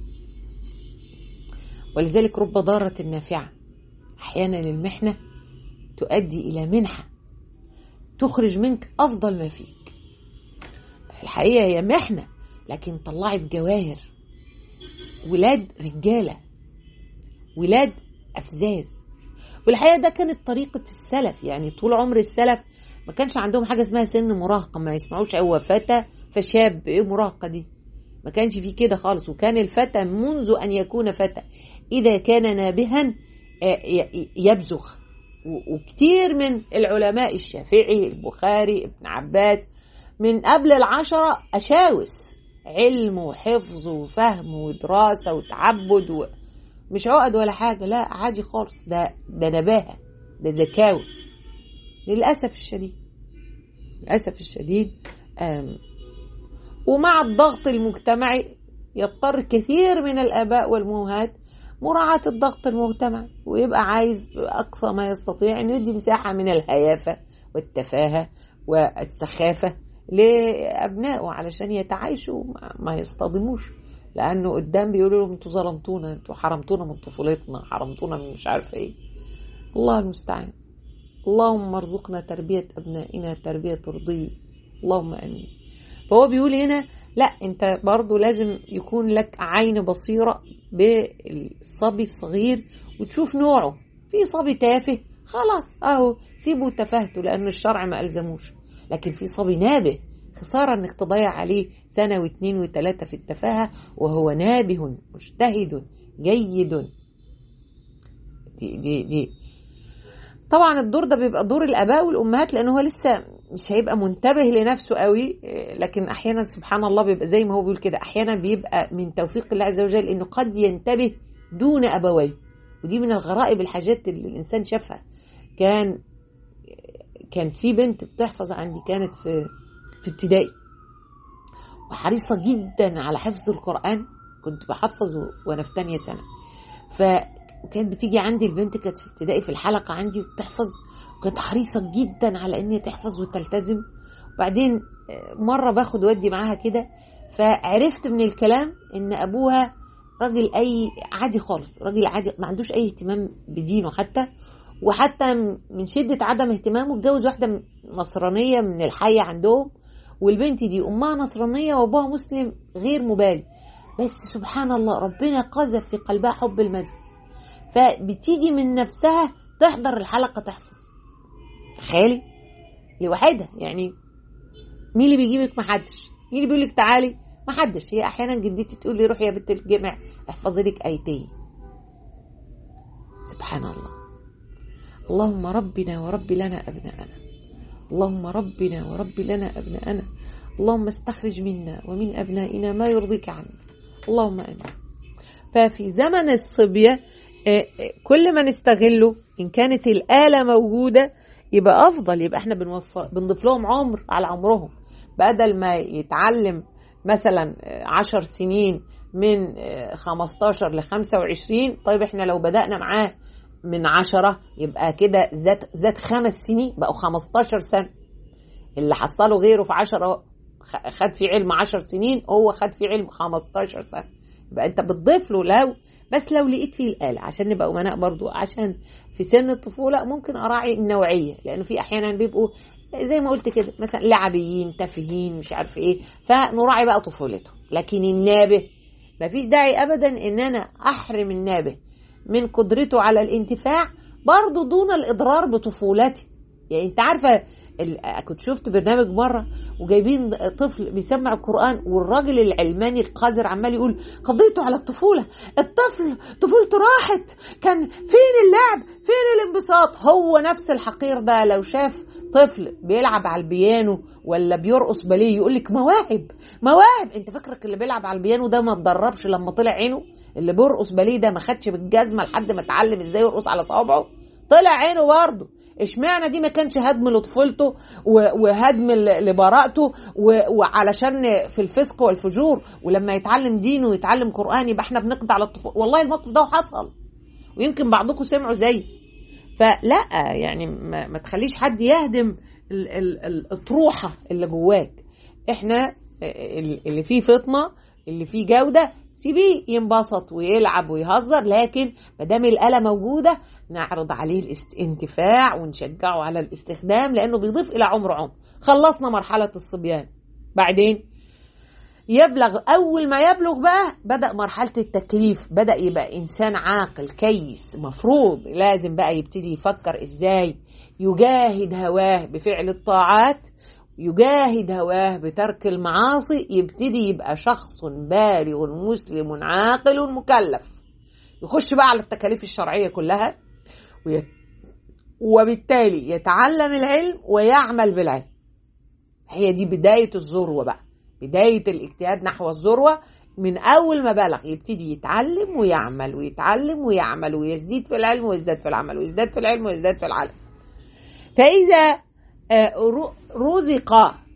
ولذلك رب ضارة نافعة أحيانا المحنة تؤدي إلى منحة تخرج منك أفضل ما فيك الحقيقة هي محنة لكن طلعت جواهر ولاد رجالة ولاد أفزاز والحقيقة ده كانت طريقة السلف يعني طول عمر السلف ما كانش عندهم حاجة اسمها سن مراهقة ما يسمعوش هو فتى فشاب ايه مراهقة دي ما كانش فيه كده خالص وكان الفتى منذ أن يكون فتى إذا كان نابها يبزخ وكتير من العلماء الشافعي البخاري ابن عباس من قبل العشرة أشاوس علم وحفظ وفهم ودراسة وتعبد و... مش عقد ولا حاجة لا عادي خالص ده ده نباهة ده زكاوي للأسف الشديد للأسف الشديد ومع الضغط المجتمعي يضطر كثير من الآباء والأمهات مراعاة الضغط المجتمعي ويبقى عايز أقصى ما يستطيع أنه يدي مساحة من الهيافة والتفاهة والسخافة لأبنائه علشان يتعايشوا ما يصطدموش لأنه قدام بيقولوا لهم أنتوا ظلمتونا أنتوا حرمتونا من طفولتنا حرمتونا من مش عارف إيه الله المستعان اللهم ارزقنا تربية أبنائنا تربية ترضيه اللهم آمين فهو بيقول هنا لا انت برضو لازم يكون لك عين بصيرة بالصبي الصغير وتشوف نوعه في صبي تافه خلاص اهو سيبه تفاهته لان الشرع ما الزموش لكن في صبي نابه خسارة انك تضيع عليه سنة واثنين وثلاثة في التفاهة وهو نابه مجتهد جيد دي دي دي طبعا الدور ده بيبقى دور الاباء والامهات لانه هو لسه مش هيبقى منتبه لنفسه قوي لكن احيانا سبحان الله بيبقى زي ما هو بيقول كده احيانا بيبقى من توفيق الله عز وجل انه قد ينتبه دون ابويه ودي من الغرائب الحاجات اللي الانسان شافها كان كانت في بنت بتحفظ عندي كانت في في ابتدائي وحريصه جدا على حفظ القران كنت بحفظ وانا في تانية سنه ف وكانت بتيجي عندي البنت كانت في ابتدائي في الحلقة عندي وبتحفظ وكانت حريصة جدا على ان هي تحفظ وتلتزم وبعدين مرة باخد ودي معاها كده فعرفت من الكلام ان ابوها راجل اي عادي خالص راجل عادي ما عندوش اي اهتمام بدينه حتى وحتى من شدة عدم اهتمامه اتجوز واحدة نصرانية من الحي عندهم والبنت دي امها نصرانية وابوها مسلم غير مبالي بس سبحان الله ربنا قذف في قلبها حب المسجد فبتيجي من نفسها تحضر الحلقة تحفظ تخيلي لوحدها يعني مين اللي بيجيبك محدش مين اللي بيقول لك تعالي محدش هي احيانا جدتي تقول لي روحي يا بنت الجامع احفظي لك ايتين سبحان الله اللهم ربنا ورب لنا ابناءنا اللهم ربنا ورب لنا ابناءنا اللهم استخرج منا ومن ابنائنا ما يرضيك عنا اللهم امين ففي زمن الصبيه كل ما نستغله ان كانت الآلة موجودة يبقى افضل يبقى احنا بنوفر بنضيف لهم عمر على عمرهم بدل ما يتعلم مثلا عشر سنين من 15 ل 25 طيب احنا لو بدأنا معاه من عشرة يبقى كده زاد زاد خمس سنين بقوا 15 سنة اللي حصله غيره في عشرة خد في علم عشر سنين هو خد في علم 15 سنة يبقى انت بتضيف له لو بس لو لقيت فيه الآلة عشان نبقى أمناء برضو عشان في سن الطفولة ممكن أراعي النوعية لأنه في أحيانا بيبقوا زي ما قلت كده مثلا لعبيين تافهين مش عارف ايه فنراعي بقى طفولته لكن النابه مفيش داعي ابدا ان انا احرم النابه من قدرته على الانتفاع برضه دون الاضرار بطفولته يعني انت عارفه كنت شفت برنامج مره وجايبين طفل بيسمع القران والراجل العلماني القذر عمال يقول قضيته على الطفوله الطفل طفولته راحت كان فين اللعب فين الانبساط هو نفس الحقير ده لو شاف طفل بيلعب على البيانو ولا بيرقص باليه يقول لك مواهب مواهب انت فاكرك اللي بيلعب على البيانو ده ما اتدربش لما طلع عينه اللي بيرقص باليه ده ما خدش بالجزمه لحد ما اتعلم ازاي يرقص على صوابعه طلع عينه برضه اشمعنى دي ما كانش هدم لطفولته وهدم لبراءته وعلشان في الفسق والفجور ولما يتعلم دين ويتعلم قران يبقى احنا بنقضي على الطفوله والله الموقف ده حصل ويمكن بعضكم سمعوا زي فلا يعني ما, ما تخليش حد يهدم الأطروحة اللي جواك احنا اللي فيه فطنة اللي فيه جودة سيبيه ينبسط ويلعب ويهزر لكن ما دام الآلة موجودة نعرض عليه الانتفاع ونشجعه على الاستخدام لأنه بيضيف إلى عمر عمر خلصنا مرحلة الصبيان بعدين يبلغ أول ما يبلغ بقى بدأ مرحلة التكليف بدأ يبقى إنسان عاقل كيس مفروض لازم بقى يبتدي يفكر إزاي يجاهد هواه بفعل الطاعات يجاهد هواه بترك المعاصي يبتدي يبقى شخص بالغ مسلم عاقل مكلف يخش بقى على التكاليف الشرعية كلها ويت... وبالتالي يتعلم العلم ويعمل بالعلم هي دي بداية الذروة بقى بداية الاجتهاد نحو الذروة من أول ما بلغ يبتدي يتعلم ويعمل ويتعلم ويعمل ويزداد في العلم ويزداد في العمل ويزداد في العلم ويزداد في العلم فإذا رزق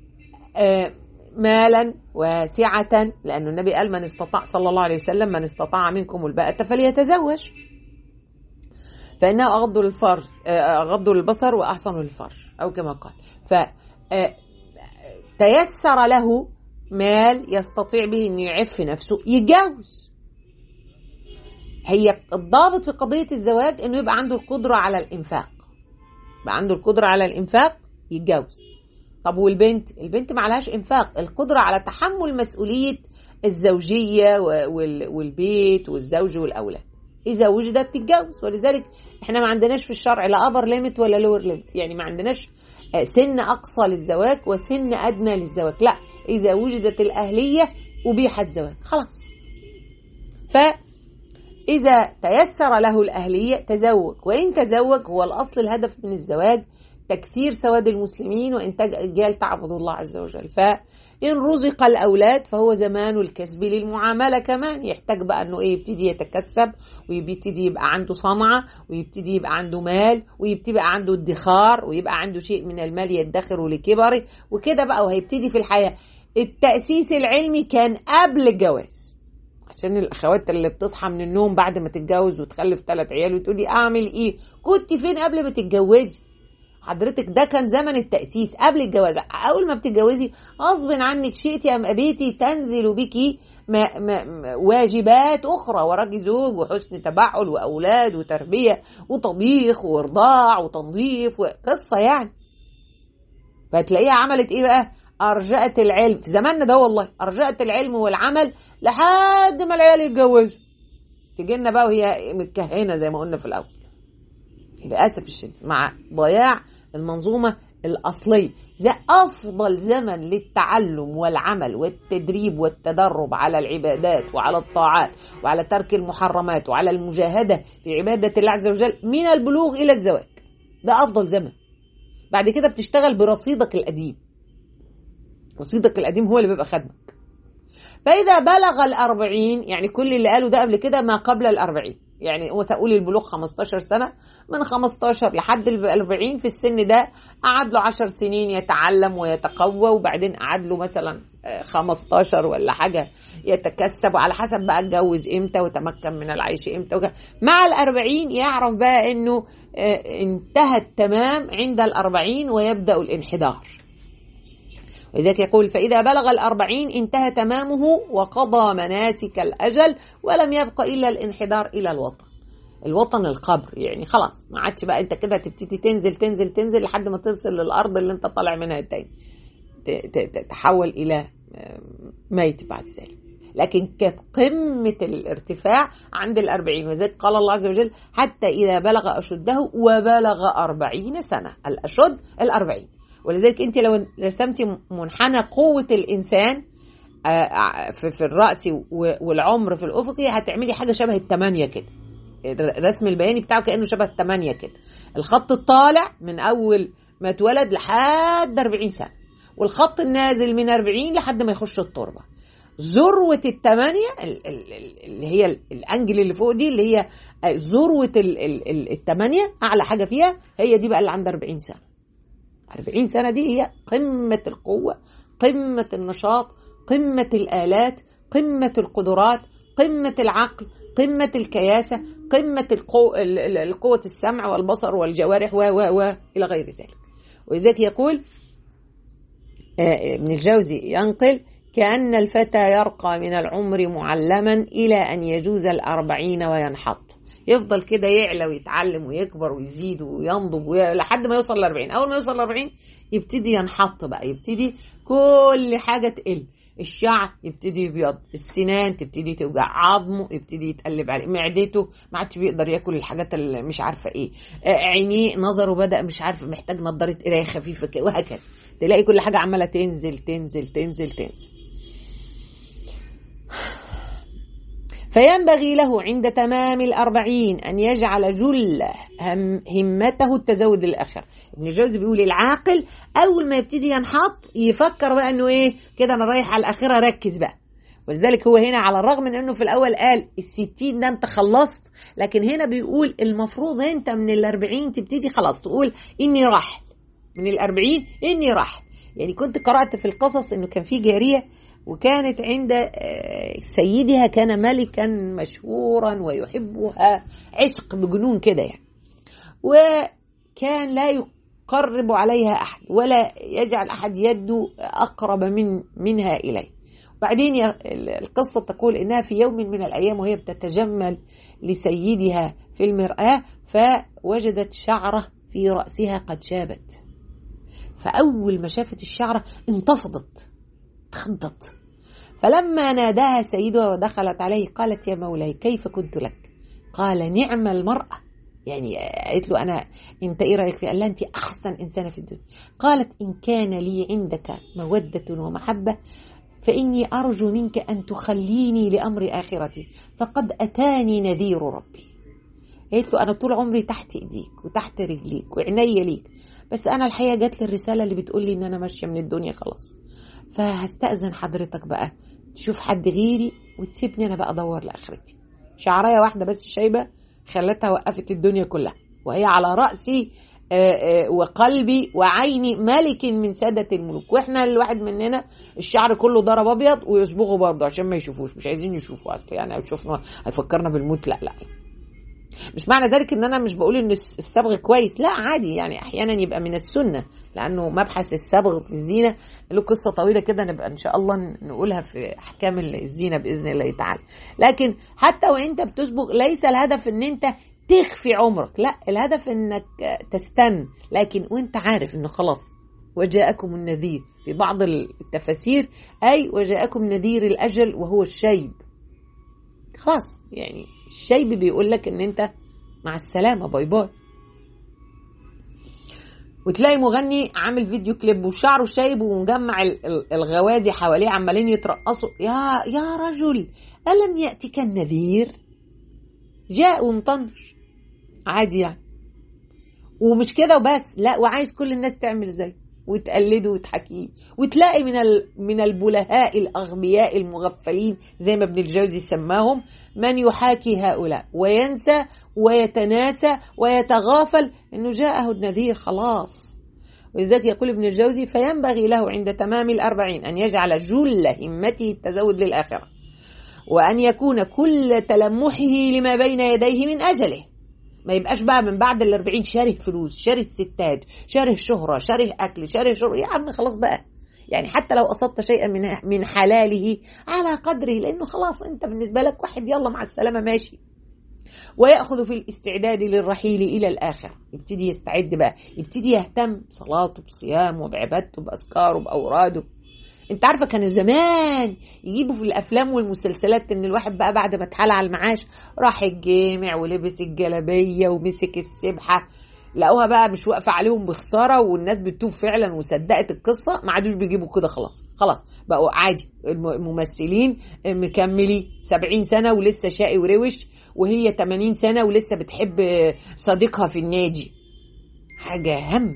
مالا واسعة لأن النبي قال من استطاع صلى الله عليه وسلم من استطاع منكم الباءة فليتزوج فإنه أغض للفرج أغض للبصر وأحسن للفرج أو كما قال ف تيسر له مال يستطيع به انه يعف نفسه يتجوز هي الضابط في قضية الزواج انه يبقى عنده القدرة على الانفاق يبقى عنده القدرة على الانفاق يتجوز طب والبنت البنت معلهاش انفاق القدرة على تحمل مسؤولية الزوجية والبيت والزوج والأولاد إذا وجدت تتجوز ولذلك احنا ما عندناش في الشرع لا أبر ليميت ولا لور ليميت يعني ما عندناش سن أقصى للزواج وسن أدنى للزواج لا إذا وجدت الأهلية أبيح الزواج خلاص فإذا تيسر له الأهلية تزوج وإن تزوج هو الأصل الهدف من الزواج تكثير سواد المسلمين وإنتاج أجيال تعبد الله عز وجل فإن رزق الأولاد فهو زمان الكسب للمعاملة كمان يحتاج بقى أنه إيه يبتدي يتكسب ويبتدي يبقى عنده صنعة ويبتدي يبقى عنده مال ويبتدي يبقى عنده ادخار ويبقى عنده شيء من المال يدخره لكبره وكده بقى وهيبتدي في الحياة التأسيس العلمي كان قبل الجواز عشان الاخوات اللي بتصحى من النوم بعد ما تتجوز وتخلف ثلاث عيال وتقولي اعمل ايه كنت فين قبل ما تتجوزي حضرتك ده كان زمن التأسيس قبل الجواز أول ما بتتجوزي غصب عنك شئتي أم أبيتي تنزل بك ما ما واجبات أخرى وراكي زوج وحسن تبعل وأولاد وتربية وطبيخ ورضاع وتنظيف وقصة يعني فتلاقيها عملت إيه بقى؟ أرجأت العلم في زماننا ده والله أرجأت العلم والعمل لحد ما العيال يتجوزوا تجي لنا بقى وهي متكهنة زي ما قلنا في الأول للأسف الشديد مع ضياع المنظومة الأصلية ده أفضل زمن للتعلم والعمل والتدريب والتدرب على العبادات وعلى الطاعات وعلى ترك المحرمات وعلى المجاهدة في عبادة الله عز وجل من البلوغ إلى الزواج ده أفضل زمن بعد كده بتشتغل برصيدك القديم رصيدك القديم هو اللي بيبقى خدمك فإذا بلغ الأربعين يعني كل اللي قالوا ده قبل كده ما قبل الأربعين يعني وسأقول البلوغ 15 سنة من 15 لحد ال 40 في السن ده قعد له 10 سنين يتعلم ويتقوى وبعدين قعد له مثلا 15 ولا حاجة يتكسب وعلى حسب بقى اتجوز امتى وتمكن من العيش امتى وكذا. مع الأربعين يعرف بقى انه انتهى التمام عند الأربعين ويبدأ الانحدار ولذلك يقول فإذا بلغ الأربعين انتهى تمامه وقضى مناسك الأجل ولم يبق إلا الانحدار إلى الوطن الوطن القبر يعني خلاص ما عادش بقى انت كده تبتدي تنزل تنزل تنزل لحد ما تصل للارض اللي انت طالع منها تاني تتحول الى ميت بعد ذلك لكن كانت قمة الارتفاع عند الأربعين وذلك قال الله عز وجل حتى إذا بلغ أشده وبلغ أربعين سنة الأشد الأربعين ولذلك أنت لو رسمتي منحنى قوة الإنسان في الرأس والعمر في الأفقي هتعملي حاجة شبه التمانية كده الرسم البياني بتاعه كأنه شبه التمانية كده الخط الطالع من أول ما اتولد لحد 40 سنة والخط النازل من 40 لحد ما يخش التربة ذروة الثمانية اللي هي الأنجل اللي فوق دي اللي هي ذروة الثمانية أعلى حاجة فيها هي دي بقى اللي عندها 40 سنة 40 سنة دي هي قمة القوة قمة النشاط قمة الآلات قمة القدرات قمة العقل قمة الكياسة قمة القو... قوة السمع والبصر والجوارح و و و إلى غير ذلك ولذلك يقول ابن الجوزي ينقل كأن الفتى يرقى من العمر معلما إلى أن يجوز الأربعين وينحط يفضل كده يعلى ويتعلم ويكبر ويزيد وينضج وي... لحد ما يوصل لأربعين أول ما يوصل لأربعين يبتدي ينحط بقى يبتدي كل حاجة تقل الشعر يبتدي يبيض السنان تبتدي توجع عظمه يبتدي يتقلب عليه معدته ما عادش بيقدر ياكل الحاجات اللي مش عارفه ايه عينيه نظره بدا مش عارف محتاج نظاره قرايه خفيفه كده وهكذا تلاقي كل حاجه عماله تنزل تنزل تنزل تنزل فينبغي له عند تمام الأربعين أن يجعل جل هم همته التزود للآخرة ابن الجوزي بيقول العاقل أول ما يبتدي ينحط يفكر بقى أنه إيه كده أنا رايح على الآخرة ركز بقى ولذلك هو هنا على الرغم من أنه في الأول قال الستين ده أنت خلصت لكن هنا بيقول المفروض أنت من الأربعين تبتدي خلاص تقول إني راحل من الأربعين إني راحل يعني كنت قرأت في القصص أنه كان في جارية وكانت عند سيدها كان ملكا مشهورا ويحبها عشق بجنون كده يعني وكان لا يقرب عليها احد ولا يجعل احد يده اقرب من منها اليه بعدين القصه تقول انها في يوم من الايام وهي بتتجمل لسيدها في المراه فوجدت شعره في راسها قد شابت فاول ما شافت الشعره انتفضت تخضت فلما ناداها سيدها ودخلت عليه قالت يا مولاي كيف كنت لك قال نعم المرأة يعني قالت له أنا أنت إيه رأيك في قال لها أنت أحسن إنسانة في الدنيا قالت إن كان لي عندك مودة ومحبة فإني أرجو منك أن تخليني لأمر آخرتي فقد أتاني نذير ربي قالت له أنا طول عمري تحت إيديك وتحت رجليك وعيني ليك بس أنا الحقيقة جات لي الرسالة اللي بتقول لي إن أنا ماشية من الدنيا خلاص فهستأذن حضرتك بقى تشوف حد غيري وتسيبني انا بقى ادور لاخرتي شعرايه واحده بس شايبه خلتها وقفت الدنيا كلها وهي على راسي وقلبي وعيني ملك من سادة الملوك واحنا الواحد مننا الشعر كله ضرب ابيض ويصبغه برضه عشان ما يشوفوش مش عايزين يشوفوا اصل يعني لو شفنا هيفكرنا بالموت لا لا مش معنى ذلك ان انا مش بقول ان الصبغ كويس لا عادي يعني احيانا يبقى من السنه لانه مبحث الصبغ في الزينه له قصه طويله كده نبقى ان شاء الله نقولها في احكام الزينه باذن الله تعالى لكن حتى وانت بتصبغ ليس الهدف ان انت تخفي عمرك لا الهدف انك تستن لكن وانت عارف انه خلاص وجاءكم النذير في بعض التفاسير اي وجاءكم نذير الاجل وهو الشيب خلاص يعني الشيب بيقول لك ان انت مع السلامه باي باي وتلاقي مغني عامل فيديو كليب وشعره شايب ومجمع الغوازي حواليه عمالين يترقصوا يا يا رجل الم ياتك النذير جاء ومطنش عادي يعني ومش كده وبس لا وعايز كل الناس تعمل زيه وتقلده وتحكيه وتلاقي من من البلهاء الاغبياء المغفلين زي ما ابن الجوزي سماهم من يحاكي هؤلاء وينسى ويتناسى ويتغافل انه جاءه النذير خلاص ولذلك يقول ابن الجوزي فينبغي له عند تمام الأربعين أن يجعل جل همته التزود للآخرة وأن يكون كل تلمحه لما بين يديه من أجله ما يبقاش بقى من بعد الأربعين شاره فلوس شاره ستات شاره شهرة شاره أكل شاره شرب يا عم خلاص بقى يعني حتى لو أصبت شيئا من من حلاله على قدره لأنه خلاص أنت بالنسبة لك واحد يلا مع السلامة ماشي ويأخذ في الاستعداد للرحيل إلى الآخرة يبتدي يستعد بقى يبتدي يهتم بصلاته بصيامه بعبادته بأذكاره بأوراده انت عارفه كانوا زمان يجيبوا في الافلام والمسلسلات ان الواحد بقى بعد ما اتحال على المعاش راح الجامع ولبس الجلابيه ومسك السبحه لقوها بقى مش واقفه عليهم بخساره والناس بتتوب فعلا وصدقت القصه ما عادوش بيجيبوا كده خلاص خلاص بقوا عادي الممثلين مكملي 70 سنه ولسه شقي وروش وهي 80 سنه ولسه بتحب صديقها في النادي حاجه هم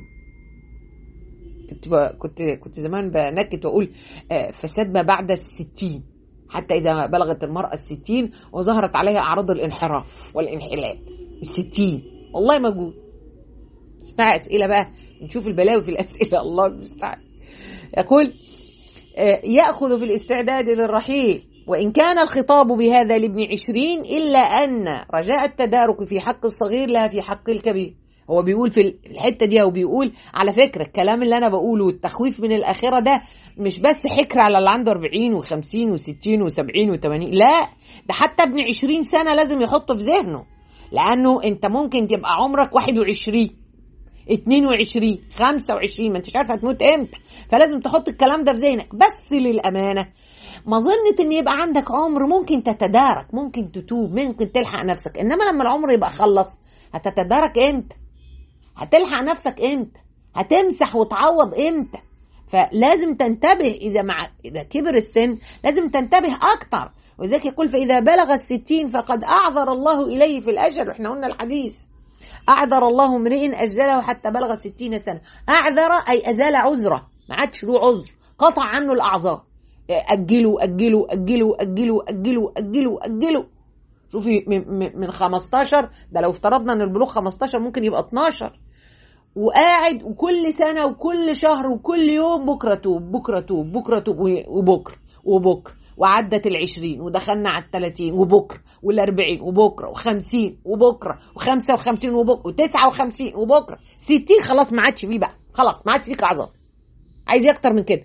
كنت كنت كنت زمان بنكت واقول فساد ما بعد الستين حتى اذا بلغت المراه الستين وظهرت عليها اعراض الانحراف والانحلال الستين والله موجود اسمع اسئله بقى نشوف البلاوي في الاسئله الله المستعان يقول ياخذ في الاستعداد للرحيل وإن كان الخطاب بهذا لابن عشرين إلا أن رجاء التدارك في حق الصغير لها في حق الكبير هو بيقول في الحته دي هو بيقول على فكره الكلام اللي انا بقوله والتخويف من الاخره ده مش بس حكر على اللي عنده 40 و50 و60 و70 و80 لا ده حتى ابن 20 سنه لازم يحطه في ذهنه لانه انت ممكن تبقى عمرك 21 22 25 ما انتش عارف هتموت امتى فلازم تحط الكلام ده في ذهنك بس للامانه مظنة ان يبقى عندك عمر ممكن تتدارك ممكن تتوب ممكن تلحق نفسك انما لما العمر يبقى خلص هتتدارك امتى هتلحق نفسك امتى هتمسح وتعوض امتى فلازم تنتبه اذا مع اذا كبر السن لازم تنتبه اكتر وذلك يقول فاذا بلغ الستين فقد اعذر الله اليه في الاجل واحنا قلنا الحديث اعذر الله امرئ اجله حتى بلغ ستين سنه اعذر اي ازال عذره ما عادش له عذر قطع عنه الاعذار اجلوا اجلوا اجلوا اجلوا اجلوا اجلوا اجلوا شوفي من 15 ده لو افترضنا ان البلوغ 15 ممكن يبقى 12 وقاعد وكل سنه وكل شهر وكل يوم بكره توب بكره توب بكره توب وبكره وبكره وعدت العشرين ودخلنا على الثلاثين وبكره والأربعين وبكره وخمسين وبكره وخمسة وخمسين وبكره وتسعة وخمسين وبكره ستين خلاص ما عادش فيه بقى خلاص ما عادش فيك أعذار عايز إيه أكتر من كده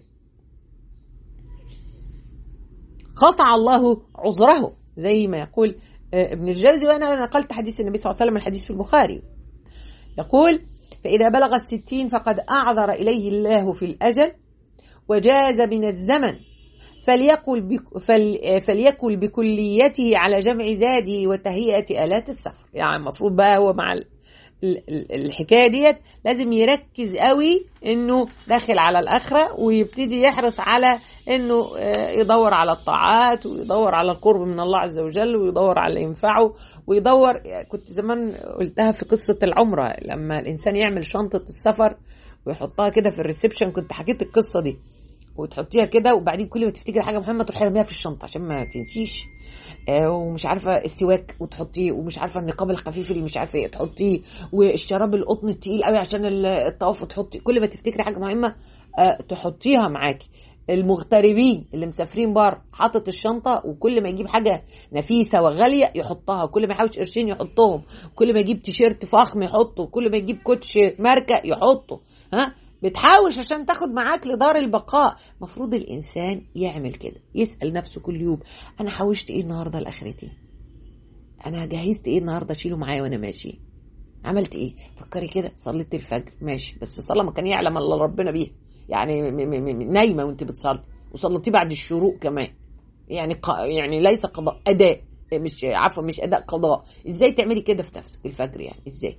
قطع الله عذره زي ما يقول ابن الجوزي وأنا نقلت حديث النبي صلى الله عليه وسلم الحديث في البخاري يقول فإذا بلغ الستين فقد أعذر إليه الله في الأجل وجاز من الزمن فليقل بك فل فليكل بكليته على جمع زاده وتهيئة آلات السفر يعني المفروض بقى هو مع الحكايه ديت لازم يركز قوي انه داخل على الاخره ويبتدي يحرص على انه يدور على الطاعات ويدور على القرب من الله عز وجل ويدور على اللي ينفعه ويدور كنت زمان قلتها في قصه العمره لما الانسان يعمل شنطه السفر ويحطها كده في الريسبشن كنت حكيت القصه دي وتحطيها كده وبعدين كل ما تفتكري حاجه مهمه تروحي رميها في الشنطه عشان ما تنسيش آه ومش عارفه السواك وتحطيه ومش عارفه النقاب الخفيف اللي مش عارفه ايه تحطيه والشراب القطن التقيل قوي عشان الطواف تحطي كل ما تفتكري حاجه مهمه آه تحطيها معاكي المغتربين اللي مسافرين بره حاطط الشنطه وكل ما يجيب حاجه نفيسه وغاليه يحطها كل ما يحوش قرشين يحطهم كل ما يجيب تيشيرت فخم يحطه كل ما يجيب كوتش ماركه يحطه ها بتحاوش عشان تاخد معاك لدار البقاء مفروض الانسان يعمل كده يسال نفسه كل يوم انا حوشت ايه النهارده لاخرتي انا جهزت ايه النهارده اشيله معايا وانا ماشي عملت ايه فكري كده صليت الفجر ماشي بس الصلاه ما كان يعلم الا ربنا بيها يعني نايمه وانت بتصلي وصليتي بعد الشروق كمان يعني ق... يعني ليس قضاء اداء مش عفوا مش اداء قضاء ازاي تعملي كده في نفسك الفجر يعني ازاي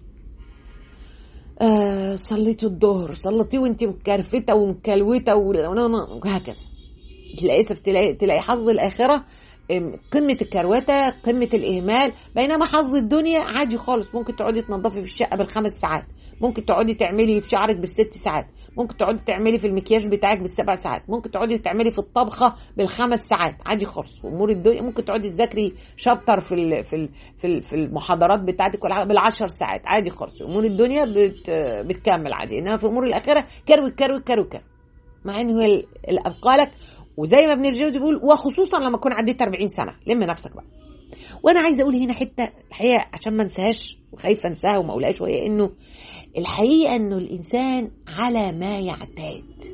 آه صليتوا الظهر صليتيه وانت مكرفته ومكلوته وهكذا للاسف تلاقي تلاقي حظ الاخره قمة الكروتة قمة الإهمال بينما حظ الدنيا عادي خالص ممكن تقعدي تنظفي في الشقة بالخمس ساعات ممكن تقعدي تعملي في شعرك بالست ساعات ممكن تقعدي تعملي في المكياج بتاعك بالسبع ساعات ممكن تقعدي تعملي في الطبخة بالخمس ساعات عادي خالص في أمور الدنيا ممكن تقعدي تذاكري شابتر في ال في ال في, ال في المحاضرات بتاعتك بالعشر ساعات عادي خالص في أمور الدنيا بت بتكمل عادي إنما في أمور الآخرة كروي كروي كروي كروي مع إنه الأبقى لك وزي ما ابن الجوزي بيقول وخصوصا لما تكون عديت 40 سنه لم نفسك بقى وانا عايزه اقول هنا حته الحقيقه عشان ما انساهاش وخايفه انساها وما اقولهاش وهي انه الحقيقه انه الانسان على ما يعتاد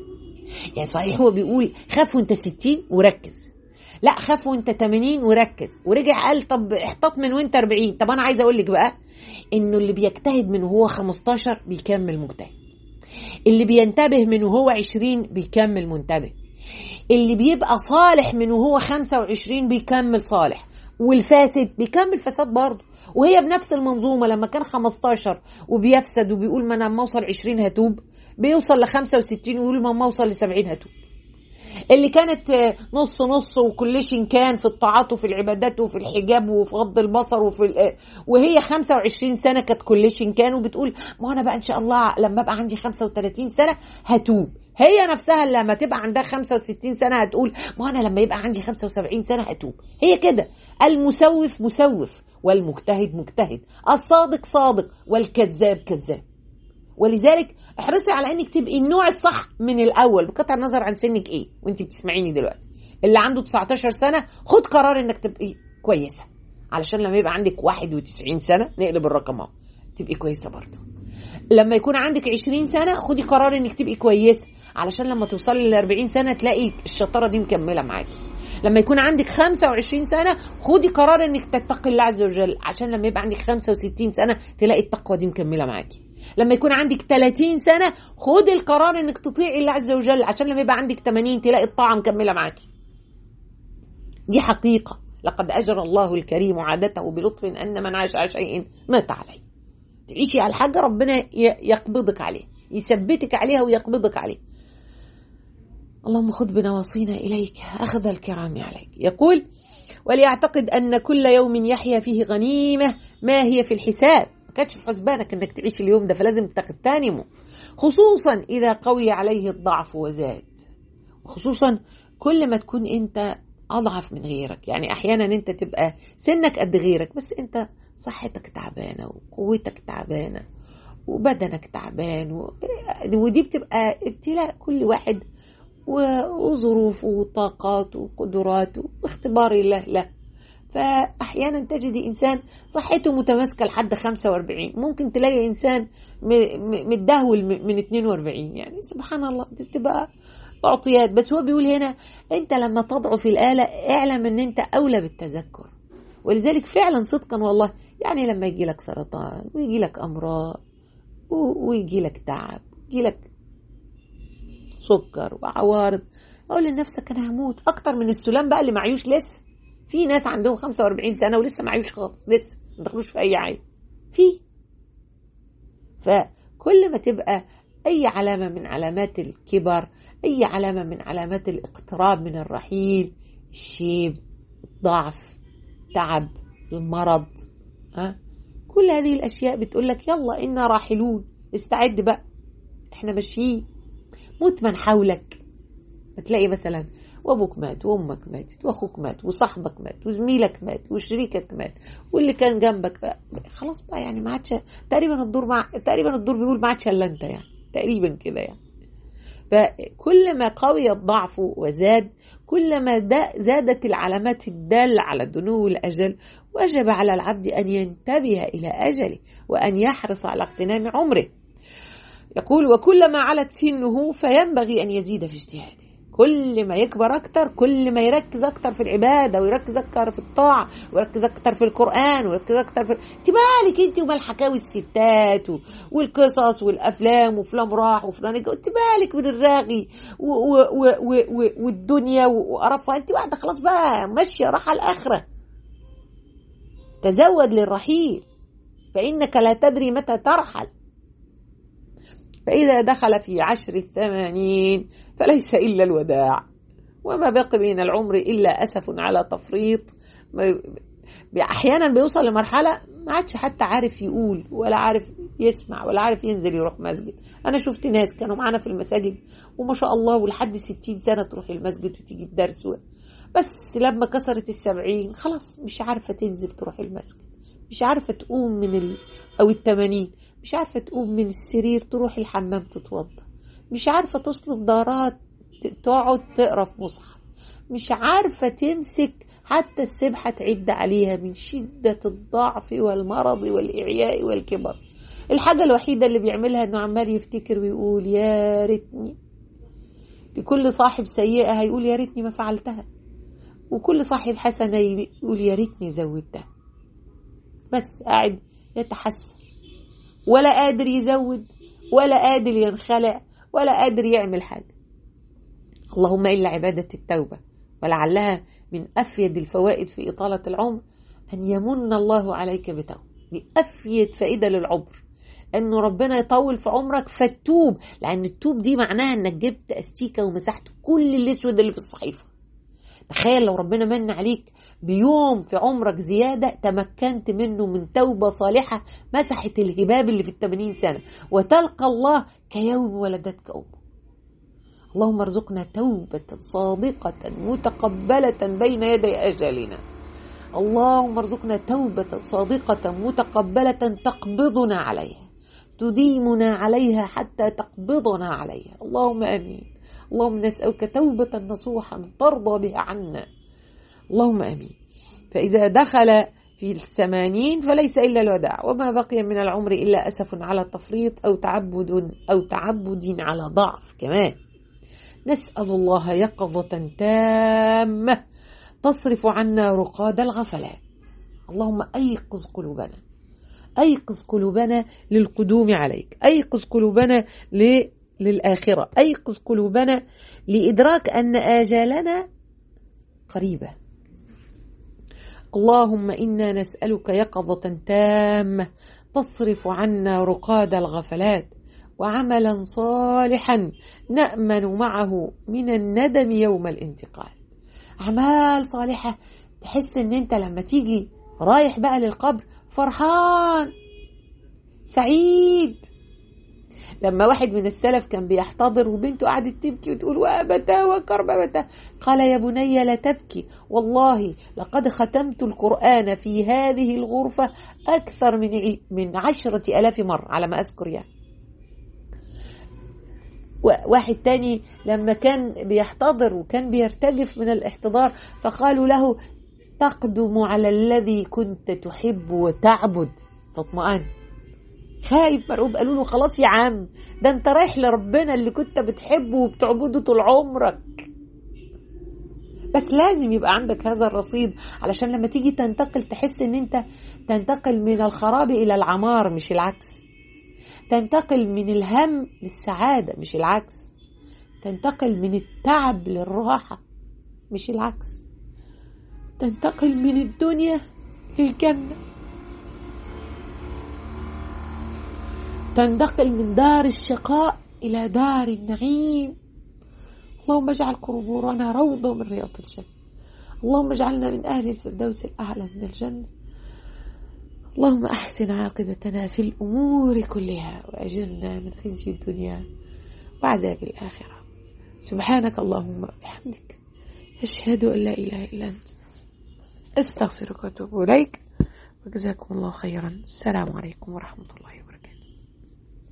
يعني صحيح هو بيقول خاف وانت 60 وركز لا خاف وانت 80 وركز ورجع قال طب احتاط من وانت 40 طب انا عايزه اقول لك بقى انه اللي بيجتهد من وهو 15 بيكمل مجتهد اللي بينتبه من وهو 20 بيكمل منتبه اللي بيبقى صالح من وهو 25 بيكمل صالح والفاسد بيكمل فساد برضه وهي بنفس المنظومه لما كان 15 وبيفسد وبيقول ما انا لما اوصل 20 هتوب بيوصل ل 65 ويقول ما اوصل ل 70 هتوب اللي كانت نص نص وكلشن كان في الطاعات وفي العبادات وفي الحجاب وفي غض البصر وفي وهي 25 سنه كانت كلشن كان وبتقول ما انا بقى ان شاء الله لما ابقى عندي 35 سنه هتوب هي نفسها لما تبقى عندها 65 سنه هتقول ما انا لما يبقى عندي 75 سنه هتوب هي كده المسوف مسوف والمجتهد مجتهد الصادق صادق والكذاب كذاب ولذلك احرصي على انك تبقي النوع الصح من الاول بقطع النظر عن سنك ايه وانت بتسمعيني دلوقتي اللي عنده 19 سنه خد قرار انك تبقي كويسه علشان لما يبقى عندك 91 سنه نقلب الرقم اهو تبقي كويسه برضه لما يكون عندك 20 سنه خدي قرار انك تبقي كويسه علشان لما توصلي ل 40 سنه تلاقي الشطاره دي مكمله معاكي لما يكون عندك 25 سنه خدي قرار انك تتقي الله عز وجل عشان لما يبقى عندك 65 سنه تلاقي التقوى دي مكمله معاكي لما يكون عندك 30 سنه خدي القرار انك تطيعي الله عز وجل عشان لما يبقى عندك 80 تلاقي الطاعه مكمله معاكي دي حقيقه لقد اجرى الله الكريم عادته بلطف ان من عاش على شيء مات عليه تعيشي على الحاجه ربنا يقبضك عليه يثبتك عليها ويقبضك عليه اللهم خذ بنواصينا إليك أخذ الكرام عليك يقول وليعتقد أن كل يوم يحيا فيه غنيمة ما هي في الحساب ما كانتش في حسبانك أنك تعيش اليوم ده فلازم تغتنمه خصوصا إذا قوي عليه الضعف وزاد خصوصا كل ما تكون أنت أضعف من غيرك يعني أحيانا أنت تبقى سنك قد غيرك بس أنت صحتك تعبانة وقوتك تعبانة وبدنك تعبان و... ودي بتبقى ابتلاء كل واحد وظروفه وطاقاته وقدراته واختبار الله له فأحيانا تجد إنسان صحته متماسكة لحد 45 ممكن تلاقي إنسان متدهول من 42 يعني سبحان الله دي بتبقى تعطيات بس هو بيقول هنا أنت لما تضعف الآلة اعلم أن أنت أولى بالتذكر ولذلك فعلا صدقا والله يعني لما يجي لك سرطان ويجي لك أمراض ويجي لك تعب يجي لك سكر وعوارض اقول لنفسك انا هموت اكتر من السلام بقى اللي معيوش لسه في ناس عندهم 45 سنه ولسه معيوش خالص لسه ما دخلوش في اي عين في فكل ما تبقى اي علامه من علامات الكبر اي علامه من علامات الاقتراب من الرحيل الشيب الضعف تعب المرض ها كل هذه الاشياء بتقول لك يلا انا راحلون استعد بقى احنا ماشيين موت من حولك تلاقي مثلا وابوك مات وامك ماتت واخوك مات وصاحبك مات وزميلك مات وشريكك مات واللي كان جنبك بقى خلاص بقى يعني ما عادش تقريبا الدور مع تقريبا الدور بيقول ما عادش الا انت يعني تقريبا كده يعني فكل ما قوي الضعف وزاد كل ما زادت العلامات الدالة على دنو الأجل وجب على العبد أن ينتبه إلى أجله وأن يحرص على اغتنام عمره يقول وكلما علت سنه فينبغي أن يزيد في اجتهاده كل ما يكبر أكتر كل ما يركز أكتر في العبادة ويركز أكتر في الطاعة ويركز أكتر في القرآن ويركز أكتر في انت مالك انت ومال حكاوي الستات والقصص والأفلام وفلان راح وفلان انت مالك من الراغي و و و و والدنيا وقرفها انت واحدة خلاص بقى ماشية راح الآخرة تزود للرحيل فإنك لا تدري متى ترحل فإذا دخل في عشر الثمانين فليس إلا الوداع وما بقي من العمر إلا أسف على تفريط أحيانا بيوصل لمرحلة ما عادش حتى عارف يقول ولا عارف يسمع ولا عارف ينزل يروح مسجد أنا شفت ناس كانوا معانا في المساجد وما شاء الله ولحد ستين سنة تروح المسجد وتيجي الدرس بس لما كسرت السبعين خلاص مش عارفة تنزل تروح المسجد مش عارفة تقوم من ال... أو التمانين مش عارفة تقوم من السرير تروح الحمام تتوضى مش عارفة تصلب دارات تقعد تقرا في مصحف مش عارفة تمسك حتى السبحة تعد عليها من شدة الضعف والمرض والإعياء والكبر الحاجة الوحيدة اللي بيعملها إنه عمال يفتكر ويقول يا ريتني لكل صاحب سيئة هيقول يا ريتني ما فعلتها وكل صاحب حسنة يقول يا ريتني زودتها بس قاعد يتحسن ولا قادر يزود ولا قادر ينخلع ولا قادر يعمل حاجة اللهم إلا عبادة التوبة ولعلها من أفيد الفوائد في إطالة العمر أن يمن الله عليك بتوبة دي أفيد فائدة للعمر انه ربنا يطول في عمرك فتوب لان التوب دي معناها انك جبت استيكه ومسحت كل الاسود اللي في الصحيفه تخيل لو ربنا من عليك بيوم في عمرك زيادة تمكنت منه من توبة صالحة مسحت الهباب اللي في الثمانين سنة وتلقى الله كيوم ولدتك أمك اللهم ارزقنا توبة صادقة متقبلة بين يدي أجلنا اللهم ارزقنا توبة صادقة متقبلة تقبضنا عليها تديمنا عليها حتى تقبضنا عليها اللهم امين اللهم نسالك توبه نصوحا ترضى بها عنا اللهم امين فاذا دخل في الثمانين فليس الا الوداع وما بقي من العمر الا اسف على التفريط او تعبد او تعبد على ضعف كمان نسال الله يقظه تامه تصرف عنا رقاد الغفلات اللهم ايقظ قلوبنا أيقظ قلوبنا للقدوم عليك أيقظ قلوبنا ل... للآخرة أيقظ قلوبنا لإدراك أن آجالنا قريبة اللهم إنا نسألك يقظة تامة تصرف عنا رقاد الغفلات وعملا صالحا نأمن معه من الندم يوم الانتقال أعمال صالحة تحس إن أنت لما تيجي رايح بقى للقبر فرحان سعيد لما واحد من السلف كان بيحتضر وبنته قعدت تبكي وتقول وابتا وكرب ابتا قال يا بني لا تبكي والله لقد ختمت القرآن في هذه الغرفة أكثر من من عشرة ألاف مرة على ما أذكر يعني واحد تاني لما كان بيحتضر وكان بيرتجف من الاحتضار فقالوا له تقدم على الذي كنت تحب وتعبد فاطمئن خايف مرعوب قالوا له خلاص يا عم ده انت رايح لربنا اللي كنت بتحبه وبتعبده طول عمرك بس لازم يبقى عندك هذا الرصيد علشان لما تيجي تنتقل تحس ان انت تنتقل من الخراب الى العمار مش العكس تنتقل من الهم للسعادة مش العكس تنتقل من التعب للراحة مش العكس تنتقل من الدنيا للجنة تنتقل من دار الشقاء إلى دار النعيم اللهم اجعل قبورنا روضة من رياض الجنة اللهم اجعلنا من أهل الفردوس الأعلى من الجنة اللهم أحسن عاقبتنا في الأمور كلها وأجرنا من خزي الدنيا وعذاب الآخرة سبحانك اللهم وبحمدك أشهد أن لا إله إلا أنت استغفرك واتوب اليك وجزاكم الله خيرا السلام عليكم ورحمه الله وبركاته